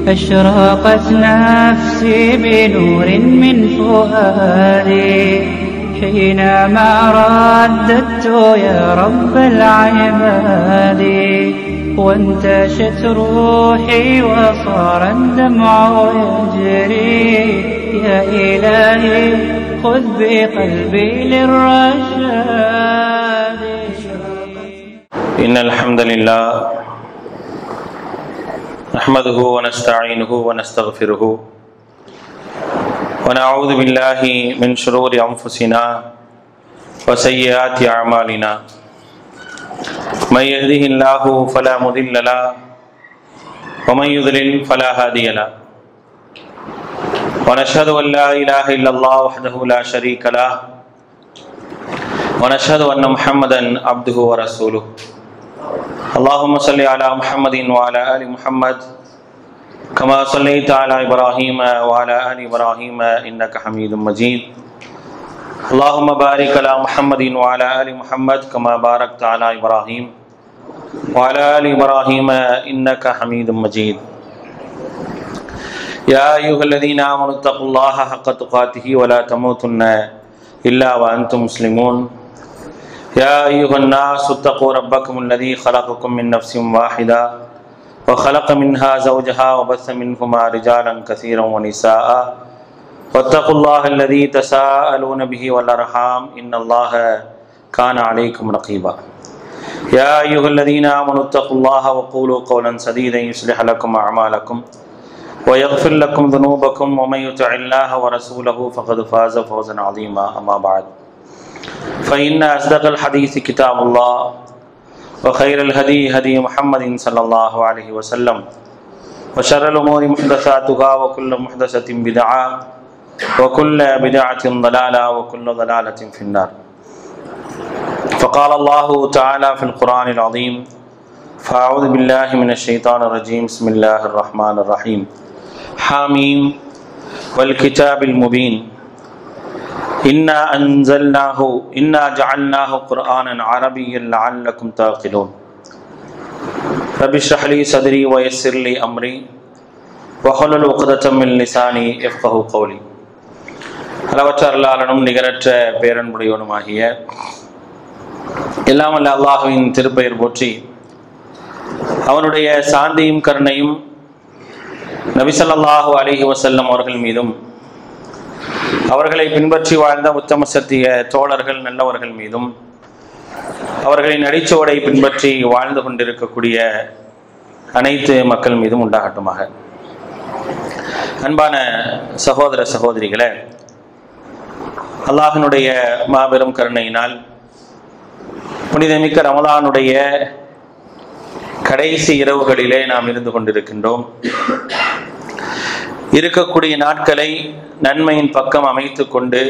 أشرقت نفسي بنور من فؤادي حينما رددت يا رب العباد وانتشت روحي وصار الدمع يجري يا إلهي خذ بقلبي للرشاد إن الحمد لله نحمده ونستعينه ونستغفره ونعوذ بالله من شرور أنفسنا وسيئات أعمالنا من يهده الله فلا مضل له ومن يضلل فلا هادي له ونشهد أن لا إله إلا الله وحده لا شريك له ونشهد أن محمدا عبده ورسوله اللهم صل على محمد وعلى آل محمد كما صليت على إبراهيم وعلى آل إبراهيم إنك حميد مجيد اللهم بارك على محمد وعلى آل محمد كما باركت على إبراهيم وعلى آل إبراهيم إنك حميد مجيد يا أيها الذين آمنوا اتقوا الله حق تقاته ولا تموتن إلا وأنتم مسلمون يا أيها الناس اتقوا ربكم الذي خلقكم من نفس واحدة وخلق منها زوجها وبث منهما رجالا كثيرا ونساء واتقوا الله الذي تساءلون به والأرحام إن الله كان عليكم رقيبا يا أيها الذين آمنوا اتقوا الله وقولوا قولا سديدا يصلح لكم أعمالكم ويغفر لكم ذنوبكم ومن يطع الله ورسوله فقد فاز فوزا عظيما أما بعد فإن أصدق الحديث كتاب الله وخير الهدي هدي محمد صلى الله عليه وسلم وشر الأمور محدثاتها وكل محدثة بدعة وكل بدعة ضلالة وكل ضلالة في النار فقال الله تعالى في القرآن العظيم فأعوذ بالله من الشيطان الرجيم بسم الله الرحمن الرحيم حاميم والكتاب المبين إنا أنزلناه إنا جعلناه قرآنا عربيا لعلكم تعقلون رب اشرح لي صدري ويسر لي أمري وحلل عقدة من لساني يفقه قولي அளவற்ற அருளாளனும் நிகரற்ற பேரன்புடையவனுமாகிய எல்லாம் அல்ல அல்லாஹுவின் திருப்பெயர் போற்றி அவனுடைய சாந்தியும் கருணையும் நபிசல்லாஹு அலிஹி வசல்லம் அவர்கள் மீதும் அவர்களை பின்பற்றி வாழ்ந்த உத்தம சத்திய தோழர்கள் நல்லவர்கள் மீதும் அவர்களின் அடிச்சோடை பின்பற்றி வாழ்ந்து கொண்டிருக்கக்கூடிய அனைத்து மக்கள் மீதும் உண்டாகட்டுமாக அன்பான சகோதர சகோதரிகளே அல்லாஹினுடைய மாபெரும் கருணையினால் புனிதமிக்க ரமலானுடைய கடைசி இரவுகளிலே நாம் இருந்து கொண்டிருக்கின்றோம் இருக்கக்கூடிய நாட்களை நன்மையின் பக்கம் அமைத்து கொண்டு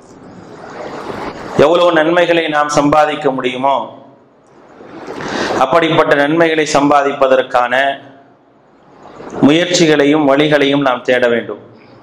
எவ்வளவு நன்மைகளை நாம் சம்பாதிக்க முடியுமோ அப்படிப்பட்ட நன்மைகளை சம்பாதிப்பதற்கான முயற்சிகளையும் வழிகளையும் நாம் தேட வேண்டும்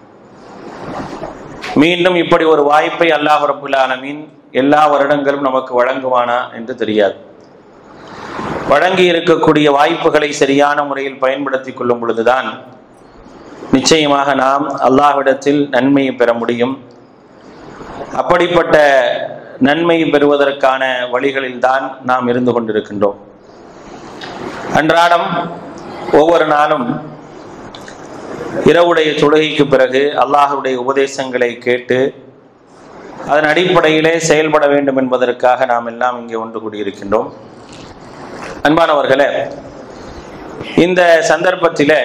மீண்டும் இப்படி ஒரு வாய்ப்பை அல்லாஹ் ரபுல் ஆலமீன் எல்லா வருடங்களும் நமக்கு வழங்குவானா என்று தெரியாது வழங்கி இருக்கக்கூடிய வாய்ப்புகளை சரியான முறையில் பயன்படுத்தி கொள்ளும் பொழுதுதான் நிச்சயமாக நாம் அல்லாஹ்விடத்தில் நன்மையை பெற முடியும் அப்படிப்பட்ட நன்மை பெறுவதற்கான வழிகளில் தான் நாம் இருந்து கொண்டிருக்கின்றோம் அன்றாடம் ஒவ்வொரு நாளும் இரவுடைய தொழுகைக்கு பிறகு அல்லாஹுடைய உபதேசங்களை கேட்டு அதன் அடிப்படையிலே செயல்பட வேண்டும் என்பதற்காக நாம் எல்லாம் இங்கே ஒன்று கூடியிருக்கின்றோம் அன்பானவர்களே இந்த சந்தர்ப்பத்தில்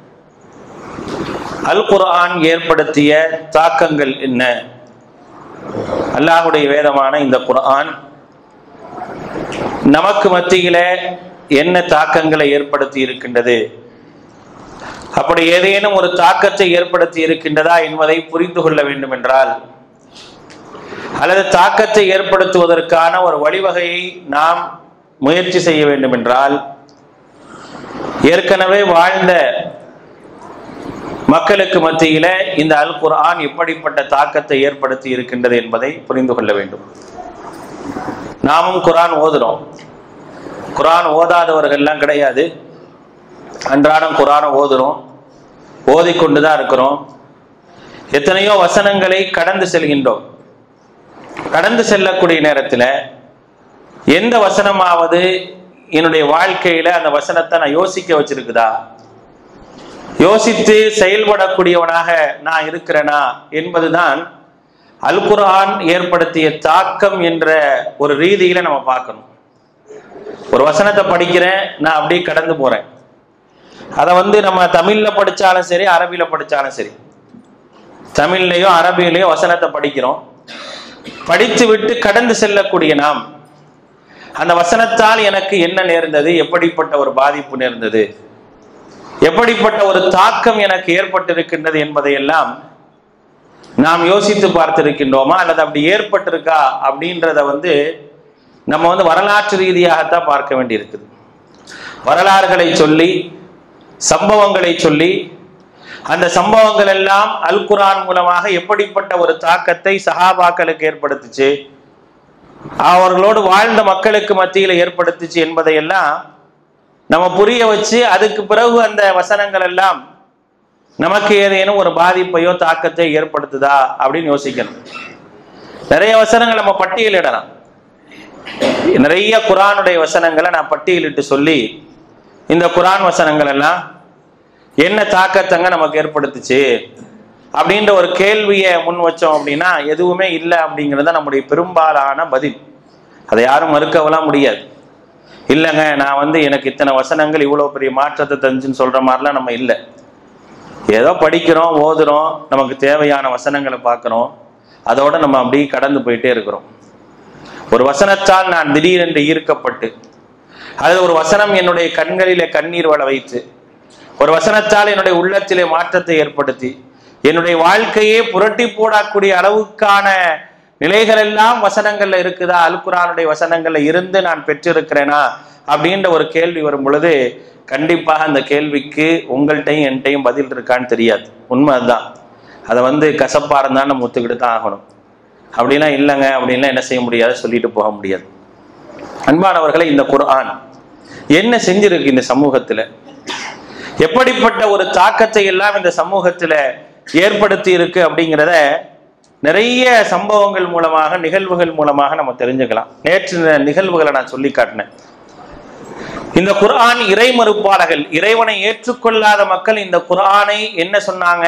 அல் குர்ஆன் ஏற்படுத்திய தாக்கங்கள் என்ன அல்லாஹுடைய வேதமான இந்த குர்ஆன் நமக்கு மத்தியில என்ன தாக்கங்களை ஏற்படுத்தி இருக்கின்றது அப்படி ஏதேனும் ஒரு தாக்கத்தை ஏற்படுத்தி இருக்கின்றதா என்பதை புரிந்து கொள்ள வேண்டும் என்றால் அல்லது தாக்கத்தை ஏற்படுத்துவதற்கான ஒரு வழிவகையை நாம் முயற்சி செய்ய வேண்டும் என்றால் ஏற்கனவே வாழ்ந்த மக்களுக்கு மத்தியில இந்த அல் குர்ஆன் எப்படிப்பட்ட தாக்கத்தை ஏற்படுத்தி இருக்கின்றது என்பதை புரிந்து கொள்ள வேண்டும் நாமும் குர்ஆன் ஓதுறோம் குர்ஆன் ஓதாதவர்கள்லாம் கிடையாது அன்றாடம் குர்ஆனை ஓதுறோம் ஓதிக்கொண்டு தான் இருக்கிறோம் எத்தனையோ வசனங்களை கடந்து செல்கின்றோம் கடந்து செல்லக்கூடிய நேரத்தில் எந்த வசனமாவது என்னுடைய வாழ்க்கையில அந்த வசனத்தை நான் யோசிக்க வச்சிருக்குதா யோசித்து செயல்படக்கூடியவனாக நான் இருக்கிறேனா என்பதுதான் அல் குர்ஆன் ஏற்படுத்திய தாக்கம் என்ற ஒரு ரீதியில நம்ம பார்க்கணும் ஒரு வசனத்தை படிக்கிறேன் நான் அப்படியே கடந்து போறேன் அதை வந்து நம்ம தமிழ்ல படிச்சாலும் சரி அரபியில படிச்சாலும் சரி தமிழ்லையோ அரபியிலையோ வசனத்தை படிக்கிறோம் படித்து விட்டு கடந்து செல்லக்கூடிய நாம் அந்த வசனத்தால் எனக்கு என்ன நேர்ந்தது எப்படிப்பட்ட ஒரு பாதிப்பு நேர்ந்தது எப்படிப்பட்ட ஒரு தாக்கம் எனக்கு ஏற்பட்டிருக்கின்றது என்பதையெல்லாம் நாம் யோசித்து பார்த்திருக்கின்றோமா அல்லது அப்படி ஏற்பட்டிருக்கா அப்படின்றத வந்து நம்ம வந்து வரலாற்று ரீதியாகத்தான் பார்க்க வேண்டியிருக்குது வரலாறுகளை சொல்லி சம்பவங்களை சொல்லி அந்த சம்பவங்கள் எல்லாம் அல் குரான் மூலமாக எப்படிப்பட்ட ஒரு தாக்கத்தை சஹாபாக்களுக்கு ஏற்படுத்துச்சு அவர்களோடு வாழ்ந்த மக்களுக்கு மத்தியில் ஏற்படுத்துச்சு என்பதையெல்லாம் நம்ம புரிய வச்சு அதுக்கு பிறகு அந்த வசனங்கள் எல்லாம் நமக்கு ஏதேனும் ஒரு பாதிப்பையோ தாக்கத்தை ஏற்படுத்துதா அப்படின்னு யோசிக்கணும் நிறைய வசனங்கள் நம்ம பட்டியலிடலாம் நிறைய குரானுடைய வசனங்களை நான் பட்டியலிட்டு சொல்லி இந்த குரான் வசனங்கள் எல்லாம் என்ன தாக்கத்தங்க நமக்கு ஏற்படுத்துச்சு அப்படின்ற ஒரு கேள்வியை முன் வச்சோம் அப்படின்னா எதுவுமே இல்லை அப்படிங்கிறது தான் நம்முடைய பெரும்பாலான பதில் அதை யாரும் மறுக்கவெல்லாம் முடியாது இல்லைங்க நான் வந்து எனக்கு இத்தனை வசனங்கள் இவ்வளோ பெரிய மாற்றத்தை தந்துச்சுன்னு சொல்ற மாதிரிலாம் நம்ம இல்லை ஏதோ படிக்கிறோம் ஓதுறோம் நமக்கு தேவையான வசனங்களை பார்க்குறோம் அதோட நம்ம அப்படியே கடந்து போயிட்டே இருக்கிறோம் ஒரு வசனத்தால் நான் திடீரென்று ஈர்க்கப்பட்டு அது ஒரு வசனம் என்னுடைய கண்களிலே கண்ணீர் வள வைத்து ஒரு வசனத்தால் என்னுடைய உள்ளத்திலே மாற்றத்தை ஏற்படுத்தி என்னுடைய வாழ்க்கையே புரட்டி போடக்கூடிய அளவுக்கான நிலைகள் எல்லாம் வசனங்கள்ல இருக்குதா அல்குரானுடைய வசனங்கள்ல இருந்து நான் பெற்றிருக்கிறேனா அப்படின்ற ஒரு கேள்வி வரும் பொழுது கண்டிப்பாக அந்த கேள்விக்கு உங்கள்கிட்டையும் என்கிட்டையும் பதில் இருக்கான்னு தெரியாது உண்மை அதுதான் அதை வந்து கசப்பா இருந்தாலும் நம்ம ஒத்துக்கிட்டு தான் ஆகணும் அப்படிலாம் இல்லைங்க அப்படின்லாம் என்ன செய்ய முடியாது சொல்லிட்டு போக முடியாது அன்பானவர்களை இந்த குர்ஆன் என்ன செஞ்சிருக்கு இந்த சமூகத்துல எப்படிப்பட்ட ஒரு தாக்கத்தை எல்லாம் இந்த சமூகத்துல ஏற்படுத்தி இருக்கு அப்படிங்கிறத நிறைய சம்பவங்கள் மூலமாக நிகழ்வுகள் மூலமாக நம்ம தெரிஞ்சுக்கலாம் நேற்று இந்த நிகழ்வுகளை நான் சொல்லி காட்டினேன் இந்த குர்ஆன் இறை மறுப்பாளர்கள் இறைவனை ஏற்றுக்கொள்ளாத மக்கள் இந்த குர்ஆனை என்ன சொன்னாங்க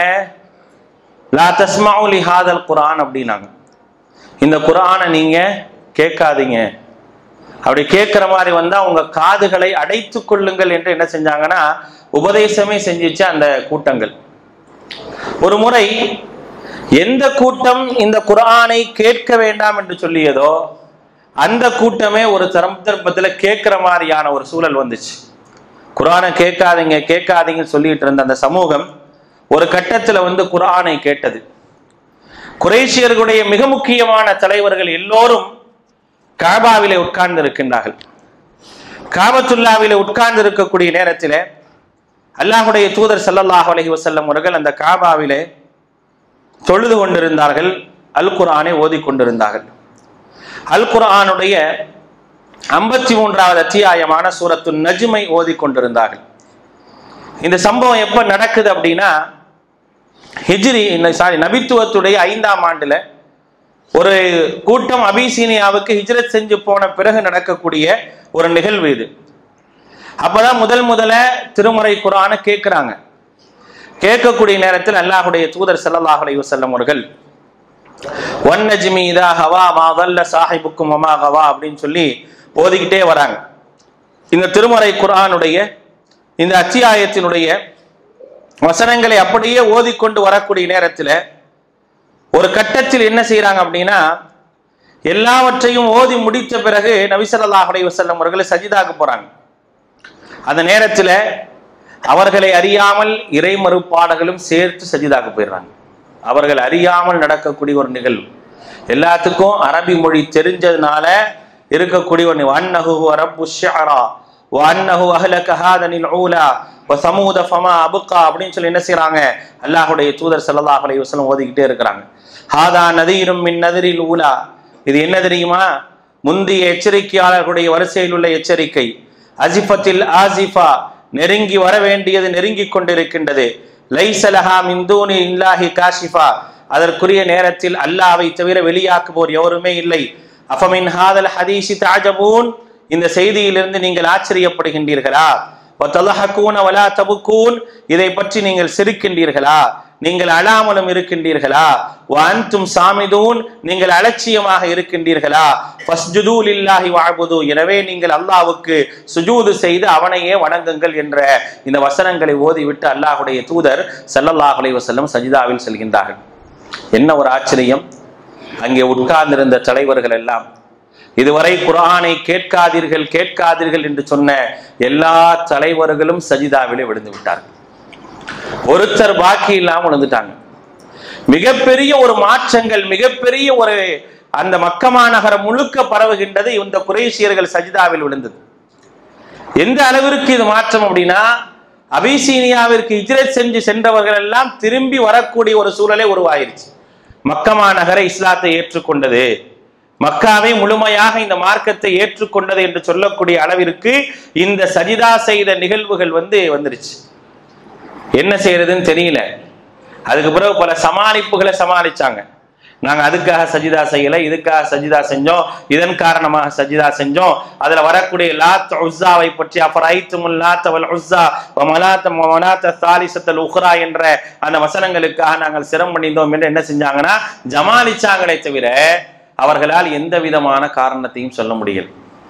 லா தஸ்மாவு லிஹாதல் குர்ஆன் அப்படின்னாங்க இந்த குர்ஆனை நீங்க கேட்காதீங்க அப்படி கேட்கிற மாதிரி வந்தா உங்க காதுகளை அடைத்து கொள்ளுங்கள் என்று என்ன செஞ்சாங்கன்னா உபதேசமே செஞ்சிச்சு அந்த கூட்டங்கள் ஒரு முறை எந்த கூட்டம் இந்த குர்ஆனை கேட்க வேண்டாம் என்று சொல்லியதோ அந்த கூட்டமே ஒரு சந்தர்ப்பத்துல கேட்கிற மாதிரியான ஒரு சூழல் வந்துச்சு குர்ஆனை கேட்காதீங்க கேட்காதீங்கன்னு சொல்லிட்டு இருந்த அந்த சமூகம் ஒரு கட்டத்துல வந்து குர்ஆனை கேட்டது குறைஷியர்களுடைய மிக முக்கியமான தலைவர்கள் எல்லோரும் காபாவிலே உட்கார்ந்து இருக்கின்றார்கள் காபத்துல்லாவிலே உட்கார்ந்து இருக்கக்கூடிய நேரத்தில் அல்லாஹுடைய தூதர் ஸல்லல்லாஹு அலைஹி வஸல்லம் அவர்கள் அந்த காபாவிலே தொழுது கொண்டிருந்தார்கள் அல் குர்ஆனை ஓதிக் கொண்டிருந்தார்கள் அல் குர்ஆனுடைய ஐம்பத்தி மூன்றாவது அத்தியாயமான சூரத்து நஜ்மை ஓதிக் கொண்டிருந்தார்கள் இந்த சம்பவம் எப்ப நடக்குது அப்படின்னா ஹிஜ்ரி சாரி நபித்துவத்துடைய ஐந்தாம் ஆண்டுல ஒரு கூட்டம் அபிசீனியாவுக்கு ஹிஜ்ரத் செஞ்சு போன பிறகு நடக்கக்கூடிய ஒரு நிகழ்வு இது அப்பதான் முதல் முதல்ல திருமுறை குரானை கேட்கிறாங்க கேட்கக்கூடிய நேரத்தில் அல்லாஹுடைய தூதர் ஸல்லல்லாஹு அலைஹி வஸல்லம் அவர்கள் வன்னஜ்மி இதா ஹவா மா தல்ல சாஹிபுக்கும் வமா ஹவா அப்படின்னு சொல்லி ஓதிக்கிட்டே வராங்க இந்த திருமறை குர்ஆனுடைய இந்த அத்தியாயத்தினுடைய வசனங்களை அப்படியே ஓதிக்கொண்டு வரக்கூடிய நேரத்தில் ஒரு கட்டத்தில் என்ன செய்யறாங்க அப்படின்னா எல்லாவற்றையும் ஓதி முடித்த பிறகு நபிசல்லாஹ் அலைஹி வஸல்லம் அவர்கள் சஜிதாக்கு போறாங்க அந்த நேரத்தில் அவர்களை அறியாமல் இறை மறுப்பாடர்களும் சேர்த்து சஜிதாக்கு போயிடுறாங்க அவர்கள் அறியாமல் நடக்கக்கூடிய ஒரு நிகழ்வு எல்லாத்துக்கும் அரபி மொழி தெரிஞ்சதுனால இருக்கக்கூடிய ஒரு வன்னஹு ரப்பு ஷிஅரா வன்னஹு அஹ்லக ஹாதனில் ஊலா வ சமூத ஃபமா அபுகா அப்படின்னு சொல்லி என்ன செய்றாங்க அல்லாஹ்வுடைய தூதர் ஸல்லல்லாஹு அலைஹி வஸல்லம் ஓதிக்கிட்டே இருக்கிறாங்க ஹாதா நதீரும் மின் நதிரில் ஊலா இது என்ன தெரியுமா முந்தைய எச்சரிக்கையாளர்களுடைய வரிசையில் உள்ள எச்சரிக்கை அசிஃபத்தில் ஆசிஃபா நெருங்கி வர வேண்டியது நெருங்கி கொண்டிருக்கின்றது லைசலஹா மிந்தூனி இல்லாஹி காஷிஃபா அதற்குரிய நேரத்தில் அல்லாவை தவிர வெளியாக்குவோர் எவருமே இல்லை அஃபமின் ஹாதல் ஹதீஷி தாஜபூன் இந்த செய்தியிலிருந்து நீங்கள் ஆச்சரியப்படுகின்றீர்களா வத்தலஹக்கூன வலா தபுக்கூன் இதை பற்றி நீங்கள் சிரிக்கின்றீர்களா நீங்கள் அழாமலும் இருக்கின்றீர்களா வஅன்தும் சாமிதூன் நீங்கள் அலட்சியமாக இருக்கின்றீர்களா ஃபஸ்ஜுது லில்லாஹி வஅபுது எனவே நீங்கள் அல்லாஹ்வுக்கு சுஜூது செய்து அவனையே வணங்குங்கள் என்ற இந்த வசனங்களை ஓதிவிட்டு அல்லாஹ்வுடைய தூதர் ஸல்லல்லாஹு அலைஹி வஸல்லம் சஜிதாவில் செல்கின்றார்கள் என்ன ஒரு ஆச்சரியம் அங்கே உட்கார்ந்திருந்த தலைவர்கள் எல்லாம் இதுவரை குர்ஆனை கேட்காதீர்கள் கேட்காதீர்கள் என்று சொன்ன எல்லா தலைவர்களும் சஜிதாவிலே விழுந்து விட்டார்கள் ஒருத்தர் பாக்கி இல்லாம விழுந்துட்டாங்க மிகப்பெரிய ஒரு மாற்றங்கள் மிகப்பெரிய ஒரு அந்த மக்கமா நகரம் முழுக்க பரவுகின்றது இந்த குறைசியர்கள் சஜிதாவில் விழுந்தது எந்த அளவிற்கு இது மாற்றம் அப்படின்னா அபிசீனியாவிற்கு இஜ்ரத் செஞ்சு சென்றவர்கள் எல்லாம் திரும்பி வரக்கூடிய ஒரு சூழலே உருவாயிருச்சு மக்கமா நகர இஸ்லாத்தை ஏற்றுக்கொண்டது மக்காவை முழுமையாக இந்த மார்க்கத்தை ஏற்றுக்கொண்டது என்று சொல்லக்கூடிய அளவிற்கு இந்த சஜிதா செய்த நிகழ்வுகள் வந்து வந்துருச்சு என்ன செய்யறதுன்னு தெரியல அதுக்கு பிறகு பல சமாளிப்புகளை சமாளிச்சாங்க நாங்க அதுக்காக சஜிதா செய்யல இதுக்காக சஜிதா செஞ்சோம் இதன் காரணமாக சஜிதா செஞ்சோம் அதுல வரக்கூடிய லாத் உஸ்ஸாவை பற்றி அஃபரைத்துமுல் லாத் வல் உஸ்ஸா வ மலாத்த வ மலாத்த சாலிசத்தல் உக்ரா என்ற அந்த வசனங்களுக்காக நாங்கள் சிரம் பண்ணியிருந்தோம் என்று என்ன செஞ்சாங்கன்னா ஜமாலிச்சாங்களே தவிர அவர்களால் எந்த விதமான காரணத்தையும் சொல்ல முடியல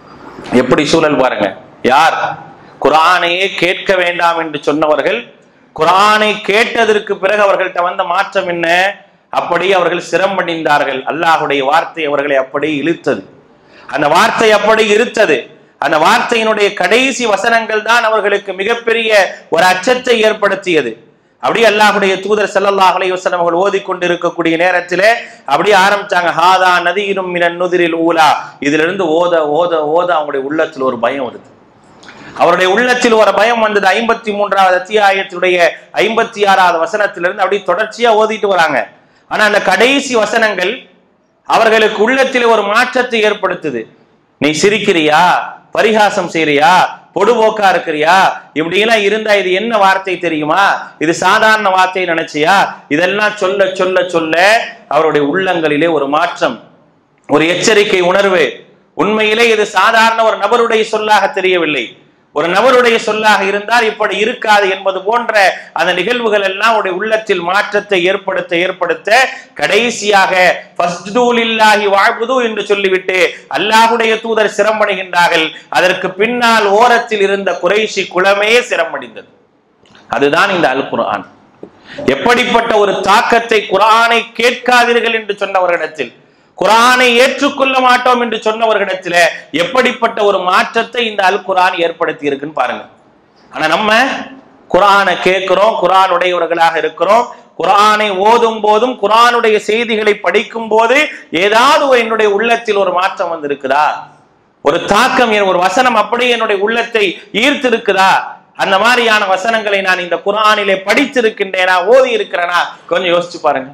எப்படி சூழல் பாருங்க யார் குரானையே கேட்க வேண்டாம் என்று சொன்னவர்கள் குரானை கேட்டதற்கு பிறகு அவர்கள்ட்ட வந்த மாற்றம் என்ன அப்படி அவர்கள் சிரமடைந்தார்கள் அல்லாஹுடைய வார்த்தை அவர்களை அப்படி இழுத்தது அந்த வார்த்தை அப்படி இருத்தது அந்த வார்த்தையினுடைய கடைசி வசனங்கள் தான் அவர்களுக்கு மிகப்பெரிய ஒரு அச்சத்தை ஏற்படுத்தியது அப்படியே அல்லாஹுடைய தூதர் ஸல்லல்லாஹு அலைஹி வஸல்லம் அவர்கள் ஓதிக்கொண்டு இருக்கக்கூடிய நேரத்திலே அப்படியே ஆரம்பிச்சாங்க ஹாதா நதீரும் மினன் நுதிரில் ஊலா இதுல இருந்து ஓத ஓத ஓத அவங்களுடைய உள்ளத்தில் ஒரு பயம் வருது அவருடைய உள்ளத்தில் ஒரு பயம் வந்தது ஐம்பத்தி மூன்றாவது அத்தியாயத்தினுடைய ஐம்பத்தி ஆறாவது வசனத்திலிருந்து அப்படியே தொடர்ச்சியா ஓதிட்டு வராங்க ஆனா அந்த கடைசி வசனங்கள் அவர்களுக்கு உள்ளத்தில் ஒரு மாற்றத்தை ஏற்படுத்துது நீ சிரிக்கிறியா பரிகாசம் செய்றியா பொடுபோக்கா இருக்கிறியா இப்படி எல்லாம் இருந்தா இது என்ன வார்த்தை தெரியுமா இது சாதாரண வார்த்தை நினைச்சியா இதெல்லாம் சொல்ல சொல்ல சொல்ல அவருடைய உள்ளங்களிலே ஒரு மாற்றம் ஒரு எச்சரிக்கை உணர்வு உண்மையிலே இது சாதாரண ஒரு நபருடைய சொல்லாக தெரியவில்லை ஒரு நபருடைய சொல்லாக இருந்தால் இப்படி இருக்காது என்பது போன்ற அந்த நிகழ்வுகள் எல்லாம் அவருடைய உள்ளத்தில் மாற்றத்தை ஏற்படுத்த ஏற்படுத்த கடைசியாக ஃபஸ்துலில்லாஹி வாழ்புது என்று சொல்லிவிட்டு அல்லாஹுடைய தூதர் சிரமடைகின்றார்கள் அதற்கு பின்னால் ஓரத்தில் இருந்த குறைஷி குலமே சிரமடைந்தது அதுதான் இந்த அல் குர்ஆன் எப்படிப்பட்ட ஒரு தாக்கத்தை குர்ஆனை கேட்காதீர்கள் என்று சொன்னவர்களிடத்தில் குரானை ஏற்றுக்கொள்ள மாட்டோம் என்று சொன்னவர்களிடத்துல எப்படிப்பட்ட ஒரு மாற்றத்தை இந்த அல் குரான் ஏற்படுத்தி இருக்குன்னு பாருங்க ஆனா நம்ம குரானை கேட்கிறோம் குரான் உடையவர்களாக இருக்கிறோம் குரானை ஓதும் போதும் குரானுடைய செய்திகளை படிக்கும் போது ஏதாவது ஒரு என்னுடைய உள்ளத்தில் ஒரு மாற்றம் வந்திருக்குதா ஒரு தாக்கம் என் ஒரு வசனம் அப்படியே என்னுடைய உள்ளத்தை ஈர்த்திருக்குதா அந்த மாதிரியான வசனங்களை நான் இந்த குரானிலே படித்திருக்கின்றேனா ஓதி இருக்கிறேனா கொஞ்சம் யோசிச்சு பாருங்க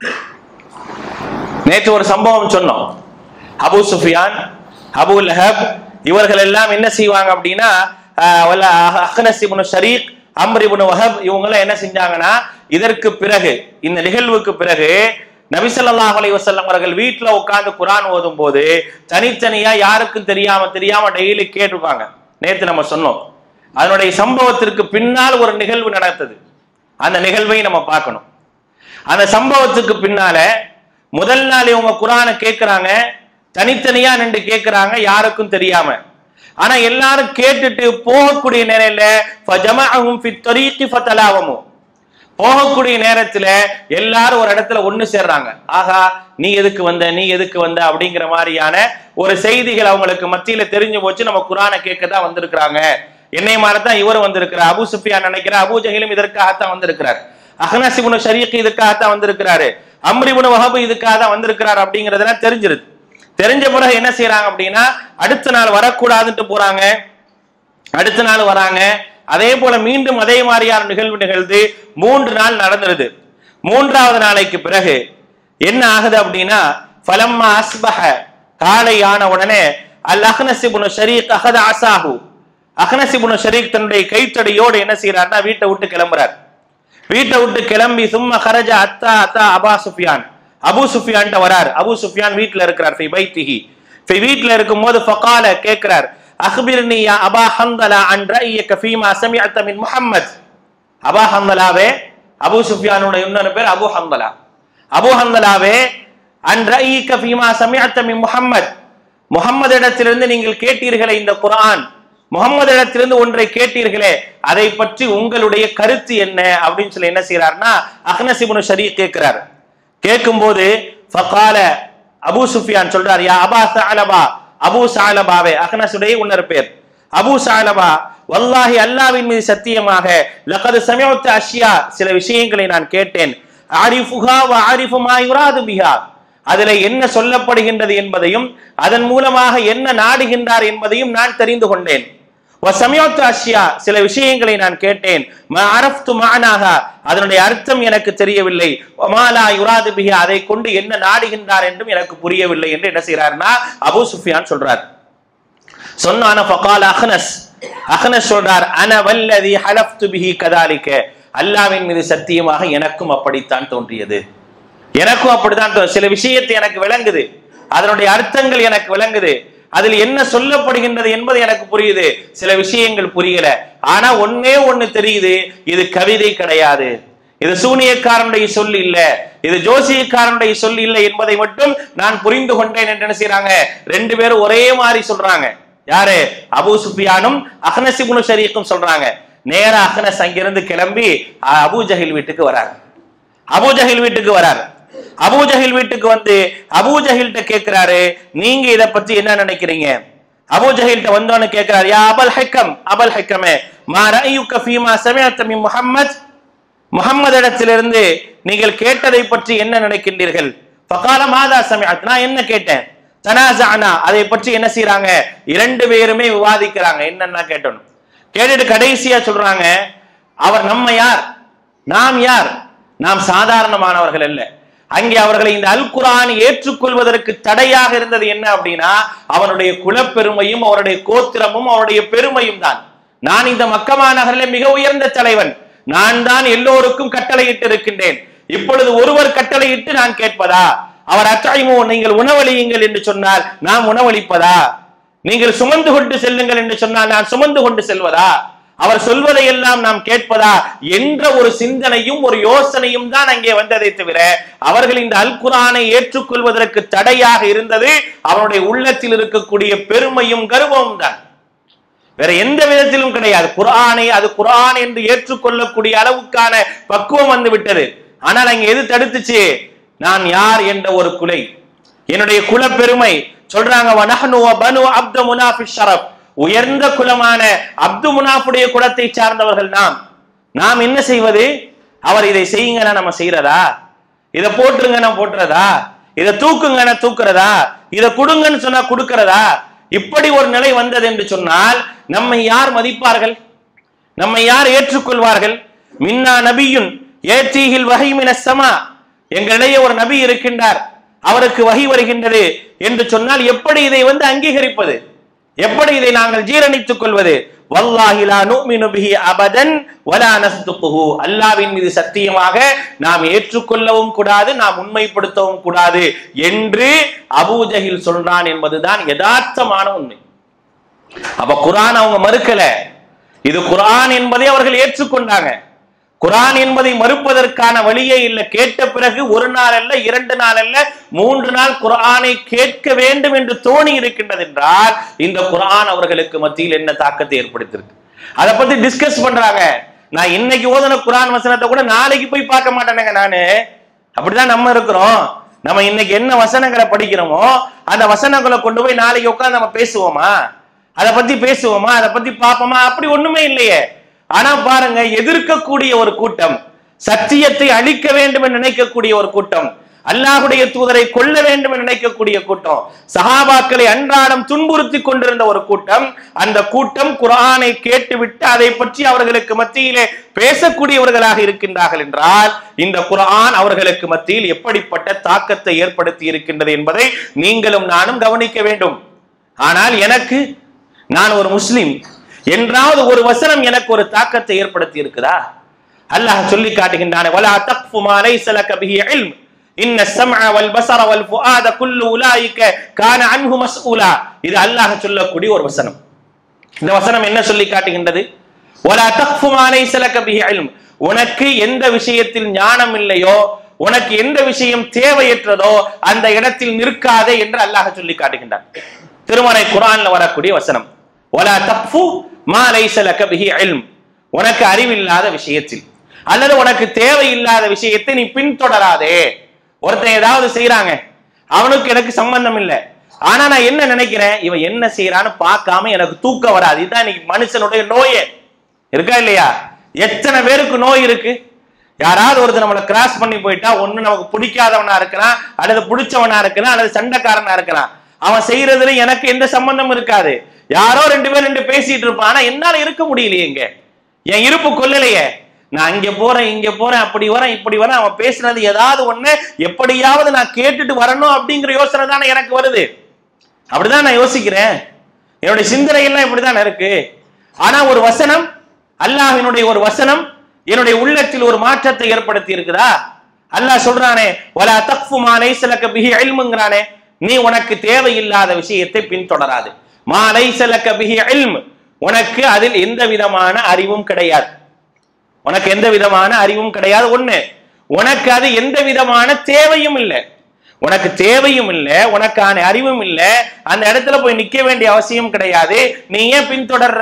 நேற்று ஒரு சம்பவம் சொன்னோம் அபு சுஃபியான் அபு லஹப் இவர்கள் எல்லாம் என்ன செய்வாங்க அப்படின்னா அஹ்னசிபுனு ஷரீக் அம்ரிபுனு வஹப் இவங்க என்ன செஞ்சாங்கன்னா இதற்கு பிறகு இந்த நிகழ்வுக்கு பிறகு நபிசல்லாஹ் அலைஹி வஸல்லம் அவர்கள் வீட்டுல உட்கார்ந்து குரான் ஓதும் போது தனித்தனியா யாருக்கும் தெரியாம தெரியாம டெய்லி கேட்டிருப்பாங்க நேத்து நம்ம சொன்னோம் அதனுடைய சம்பவத்திற்கு பின்னால் ஒரு நிகழ்வு நடந்தது அந்த நிகழ்வை நம்ம பார்க்கணும் அந்த சம்பவத்துக்கு பின்னால முதல் நாள் இவங்க குரானை கேட்கிறாங்க தனித்தனியா நின்று கேட்கிறாங்க யாருக்கும் தெரியாம ஆனா எல்லாரும் கேட்டுட்டு போகக்கூடிய நேரில ஃபஜமஅஹும் ஃபி த்வரீகி ஃபதலாவமு போகக்கூடிய நேரத்துல எல்லாரும் ஒரு இடத்துல ஒண்ணு சேர்றாங்க ஆகா நீ எதுக்கு வந்த நீ எதுக்கு வந்த அப்படிங்கிற மாதிரியான ஒரு செய்திகள் அவங்களுக்கு மத்தியில தெரிஞ்சு போச்சு நம்ம குரானை கேட்க தான் வந்திருக்கிறாங்க என்னை மாதிரி தான் இவர் வந்திருக்கிறார் அபு சுஃபியான் நினைக்கிறார் அபு ஜஹிலும் இதற்காகத்தான் வந்திருக்கிறார் அஹ்னசிபுன ஷரீக் இதுக்காகத்தான் வந்திருக்கிறாரு அம்ரிபுன வஹபு இதுக்காக தான் வந்திருக்கிறார் அப்படிங்கறதெல்லாம் தெரிஞ்சிருது தெரிஞ்ச பிறகு என்ன செய்யறாங்க அப்படின்னா அடுத்த நாள் வரக்கூடாதுன்ட்டு போறாங்க அடுத்த நாள் வராங்க அதே போல மீண்டும் அதே மாதிரியான நிகழ்வு நிகழ்ந்து மூன்று நாள் நடந்துருது மூன்றாவது நாளைக்கு பிறகு என்ன ஆகுது அப்படின்னா ஃபலம்மா அஸ்பஹ காலை ஆன உடனே அல் அஹ்னசிபுன ஷரீக் அஹத அசாஹு அஹ்னசிபுன ஷரீக் தன்னுடைய கைத்தடியோடு என்ன செய்யறாருன்னா வீட்டை விட்டு கிளம்புறார் வீட்டை விட்டு கிளம்பி சும்மா கரஜ அத்தா அத்தா அபா சுஃபியான் அபு சுஃபியான்ட்ட வரார் அபு சுஃபியான் வீட்ல இருக்கிறார் ஃபி பைத்திஹி ஃபி வீட்ல இருக்கும்போது ஃபகால கேட்கிறார் அக்பிர்னி யா அபா ஹந்தலா அன் ரஅய்யக ஃபீமா சமிஅத மின் முஹம்மத் அபா ஹந்தலாவே அபு சுஃபியானோட இன்னொரு பேர் அபு ஹந்தலா அபு ஹந்தலாவே அன் ரஅய்யக ஃபீமா சமிஅத மின் முஹம்மத் முகம்மது இடத்திலிருந்து நீங்கள் கேட்டீர்களே இந்த குர்ஆன் முகம்மது இடத்திலிருந்து ஒன்றை கேட்டீர்களே அதை பற்றி உங்களுடைய கருத்து என்ன அப்படின்னு சொல்லி என்ன செய்யறாருன்னா அஹ்னசிபுனு ஷரீ கேட்கிறார் கேட்கும்போது ஃபகால அபூ சுஃபியான் சொல்றார் யா அபா சாலபா அபூ சாலபாவே அஹ்னசுடைய உன்னர் பேர் அபூ சாலபா வல்லாஹி அல்லாவின் மீது சத்தியமாக லகது சமயத்து அஷ்யா சில விஷயங்களை நான் கேட்டேன் ஆரிஃபுஹா வ ஆரிஃபு மா யுராது பிஹா அதில் என்ன சொல்லப்படுகின்றது என்பதையும் அதன் மூலமாக என்ன நாடுகின்றார் என்பதையும் நான் தெரிந்து கொண்டேன் சமயத்து அஷ்யா சில விஷயங்களை நான் கேட்டேன் அரப்து மானாக அதனுடைய அர்த்தம் எனக்கு தெரியவில்லை மாலா யுராது பிஹி அதை கொண்டு என்ன நாடுகின்றார் என்றும் எனக்கு புரியவில்லை என்று என்ன செய்யறாருன்னா அபு சுஃபியான் சொல்றார் சொன்னான ஃபகால் அஹ்னஸ் அஹ்னஸ் சொல்றார் அன வல்லதி ஹலஃப்து பிஹி கதாலிக்க அல்லாவின் மீது சத்தியமாக எனக்கும் அப்படித்தான் தோன்றியது எனக்கும் அப்படிதான் தோ- சில விஷயத்தை எனக்கு விளங்குது அதனுடைய அர்த்தங்கள் எனக்கு விளங்குது அதில் என்ன சொல்லப்படுகின்றது என்பது எனக்கு புரியுது சில விஷயங்கள் புரியல ஆனா ஒன்னே ஒண்ணு தெரியுது இது கவிதை கிடையாது இது சூனியக்காரனுடைய சொல் இல்ல இது ஜோசியக்காரனுடைய சொல் இல்லை என்பதை மட்டும் நான் புரிந்து கொண்டேன் என்று என்ன செய்றாங்க ரெண்டு பேரும் ஒரே மாதிரி சொல்றாங்க யாரு அபூ சுஃபியானும் அஹ்னசிபுனு ஷரீக்கும் சொல்றாங்க நேரா அஹ்னஸ் அங்கிருந்து கிளம்பி அஹ், அபூ ஜஹில் வீட்டுக்கு வராங்க அபூஜஹில் வீட்டுக்கு வரார் அபூஜஹில் வீட்டுக்கு வந்து அபூஜஹில்ட்ட கேக்குறாரு நீங்க இத பத்தி என்ன நினைக்கிறீங்க அபூஜஹில்ட்ட வந்தோன்னு கேக்குறாரு யா அபல் ஹக்கம் அபல் ஹக்கமே மா ரஅயுக ஃபீமா சமிஅத மின் முஹம்மத் முஹம்மது இடத்திலிருந்து நீங்கள் கேட்டதை பற்றி என்ன நினைக்கின்றீர்கள் ஃபகால மாதா சமிஅத் நான் என்ன கேட்டேன் தனாசானா அதை பற்றி என்ன செய்றாங்க இரண்டு பேருமே விவாதிக்கிறாங்க என்னன்னா கேட்டோம் கேட்டுட்டு கடைசியா சொல்றாங்க அவர் நம்ம யார் நாம் யார் நாம் சாதாரணமானவர்கள் அல்ல அங்கே அவர்களை இந்த அல் குர்ஆன் ஏற்றுக்கொள்வதற்கு தடையாக இருந்தது என்ன அப்படின்னா அவனுடைய குலப்பெருமையும் அவருடைய கோத்திரமும் அவருடைய பெருமையும் தான் நான் இந்த மக்கமா நகரிலே மிக உயர்ந்த தலைவன் நான் தான் எல்லோருக்கும் கட்டளையிட்டு இருக்கின்றேன் இப்பொழுது ஒருவர் கட்டளையிட்டு நான் கேட்பதா அவர் அச்சாய்மோ நீங்கள் உணவளியுங்கள் என்று சொன்னால் நாம் உணவளிப்பதா நீங்கள் சுமந்து கொண்டு செல்லுங்கள் என்று சொன்னால் நான் சுமந்து கொண்டு செல்வதா அவர் சொல்வதையெல்லாம் நாம் கேட்பதா என்ற ஒரு சிந்தனையும் ஒரு யோசனையும் தான் அங்கே வந்ததை தவிர அவர்கள் இந்த அல் குர்ஆனை ஏற்றுக்கொள்வதற்கு தடையாக இருந்தது அவருடைய உள்ளத்தில் இருக்கக்கூடிய பெருமையும் கர்வமும் தான் வேற எந்த விதத்திலும் கிடையாது குர்ஆனை அது குர்ஆன் என்று ஏற்றுக்கொள்ளக்கூடிய அளவுக்கான பக்குவம் வந்து விட்டது ஆனால் அங்க எது தடுத்துச்சு நான் யார் என்ற ஒரு குலை என்னுடைய குல பெருமை சொல்றாங்க வனஹனு வ பனு அப்து முனாஃபி ஷரப் உயர்ந்த குலமான அப்து முனாஃபுடைய குலத்தை சார்ந்தவர்கள் நாம் நாம் என்ன செய்வது அவர் இதை செய்யுங்கன்னா நம்ம செய்யறதா இதை போட்டுருங்கன்னா போட்டுறதா இதை தூக்குங்கன்னா தூக்குறதா இதை கொடுங்கன்னு சொன்னா கொடுக்கறதா இப்படி ஒரு நிலை வந்தது என்று சொன்னால் நம்மை யார் மதிப்பார்கள் நம்மை யார் ஏற்றுக்கொள்வார்கள் மின்னா நபியுன் ஏத்தீகில் வகை மினசமா எங்களிடையே ஒரு நபி இருக்கின்றார் அவருக்கு வகை வருகின்றது என்று சொன்னால் எப்படி இதை வந்து அங்கீகரிப்பது எப்படி இதை நாங்கள் ஜீரணித்துக் கொள்வது வல்லாஹி லா நுமினு பிஹி அபதன் வலா நஸ்துகுஹு அல்லாஹ்வின் மீது சத்தியமாக நாம் ஏற்றுக்கொள்ளவும் கூடாது நாம் உண்மைப்படுத்தவும் கூடாது என்று அபூஜஹில் சொல்றான் என்பதுதான் யதார்த்தமான உண்மை அப்ப குர்ஆன் அவங்க மறுக்கல இது குர்ஆன் என்பதை அவர்கள் ஏற்றுக்கொண்டாங்க குர்ஆன் என்பதை மறுப்பதற்கான வழியே இல்லை கேட்ட பிறகு ஒரு நாள் அல்ல இரண்டு நாள் அல்ல மூன்று நாள் குர்ஆனை கேட்க வேண்டும் என்று தோணி இருக்கின்றது என்றால் இந்த குர்ஆன் அவர்களுக்கு மத்தியில் என்ன தாக்கத்தை ஏற்படுத்தியிருக்கு அதை பத்தி டிஸ்கஸ் பண்றாங்க நான் இன்னைக்கு ஓதுன குர்ஆன் வசனத்தை கூட நாளைக்கு போய் பார்க்க மாட்டேனுங்க நானு அப்படிதான் நம்ம இருக்கிறோம் நம்ம இன்னைக்கு என்ன வசனங்களை படிக்கிறோமோ அந்த வசனங்களை கொண்டு போய் நாளைக்கு உட்கார்ந்து நம்ம பேசுவோமா அதை பத்தி பேசுவோமா அதை பத்தி பார்ப்போமா அப்படி ஒண்ணுமே இல்லையே ஆனா பாருங்க எதிர்க்கக்கூடிய ஒரு கூட்டம் சத்தியத்தை அழிக்க வேண்டும் என்று நினைக்கக்கூடிய ஒரு கூட்டம் அல்லாஹுடைய தூதரை கொல்ல வேண்டும் என்று நினைக்கக்கூடிய கூட்டம் சஹாபாக்களை அன்றாடம் துன்புறுத்தி கொண்டிருந்த ஒரு கூட்டம் அந்த கூட்டம் குர்ஆனை கேட்டுவிட்டு அதை பற்றி அவர்களுக்கு மத்தியிலே பேசக்கூடியவர்களாக இருக்கின்றார்கள் என்றால் இந்த குர்ஆன் அவர்களுக்கு மத்தியில் எப்படிப்பட்ட தாக்கத்தை ஏற்படுத்தி இருக்கின்றது என்பதை நீங்களும் நானும் கவனிக்க வேண்டும் ஆனால் எனக்கு நான் ஒரு முஸ்லிம் என்றாவது ஒரு வசனம் எனக்கு ஒரு தாக்கத்தை ஏற்படுத்தி இருக்குதா அல்லாஹ் சொல்லி காட்டுகின்றான் வலா தக்ஃபு மா லைஸ லக பிஹி இல்ம் இன்ன ஸம்அ வல் பஸர வல் ஃபுஆத குல்லு உலாயிக கான அன்ஹு மஸ்ஊலா இது அல்லாஹ் சொல்லக்கூடிய ஒரு வசனம் இந்த வசனம் என்ன சொல்லி காட்டுகின்றது வலா தக்ஃபு மா லைஸ லக பிஹி இல்ம் உனக்கு எந்த விஷயத்தில் ஞானம் இல்லையோ உனக்கு எந்த விஷயம் தேவையற்றதோ அந்த இடத்தில் நிற்காதே என்று அல்லாஹ் சொல்லி காட்டுகின்றான் திருமறை குரான்ல வரக்கூடிய வசனம் வலா தக்ஃபு மா லைஸ லக பிஹி இல்ம் உனக்கு அறிவில்லாத விஷயத்தில் அல்லது உனக்கு தேவையில்லாத விஷயத்தை நீ பின்தொடராதே ஒருத்தன் ஏதாவது செய்யறாங்க அவனுக்கு எனக்கு சம்பந்தம் இல்லை ஆனா நான் என்ன நினைக்கிறேன் இவன் என்ன செய்யறான்னு பார்க்காம எனக்கு தூக்கம் வராது இதுதான் இன்னைக்கு மனுஷனுடைய நோயே இருக்கா இல்லையா எத்தனை பேருக்கு நோய் இருக்கு யாராவது ஒருத்தர் நம்மளை கிராஸ் பண்ணி போயிட்டா ஒண்ணு நமக்கு பிடிக்காதவனா இருக்கிறான் அல்லது பிடிச்சவனா இருக்கிறான் அல்லது சண்டைக்காரனா இருக்கிறான் அவன் செய்யறதுல எனக்கு எந்த சம்பந்தம் இருக்காது யாரோ ரெண்டு பேர் ரெண்டு பேசிட்டு இருப்பான் ஆனா என்னால இருக்க முடியலையே இங்க என் இருப்பு கொல்லலையே நான் இங்க போறேன் இங்க போறேன் அப்படி வரேன் இப்படி வரேன் அவன் பேசுனது ஏதாவது ஒண்ணு எப்படியாவது நான் கேட்டுட்டு வரணும் அப்படிங்கிற யோசனை தானே எனக்கு வருது அப்படிதான் நான் யோசிக்கிறேன் என்னுடைய சிந்தனை எல்லாம் இப்படிதான் இருக்கு ஆனா ஒரு வசனம் அல்லாஹ்வினுடைய ஒரு வசனம் என்னுடைய உள்ளத்தில் ஒரு மாற்றத்தை ஏற்படுத்தி இருக்குதா அல்லாஹ் சொல்றானே வலா தக்ஃபு மா லைஸ லக பிஹி இல்முங்கறானே நீ உனக்கு தேவையில்லாத விஷயத்தை பின்தொடராது மா லைஸ லக பிஹி இல்ம் உனக்கு அதில் எந்த விதமான அறிவும் கிடையாது உனக்கு எந்த விதமான அறிவும் கிடையாது ஒண்ணு உனக்கு அது எந்த விதமான தேவையும் இல்லை உனக்கு தேவையும் இல்லை உனக்கான அறிவும் இல்லை அந்த இடத்துல போய் நிக்க வேண்டிய அவசியம் கிடையாது நீ ஏன் பின்தொடர்ற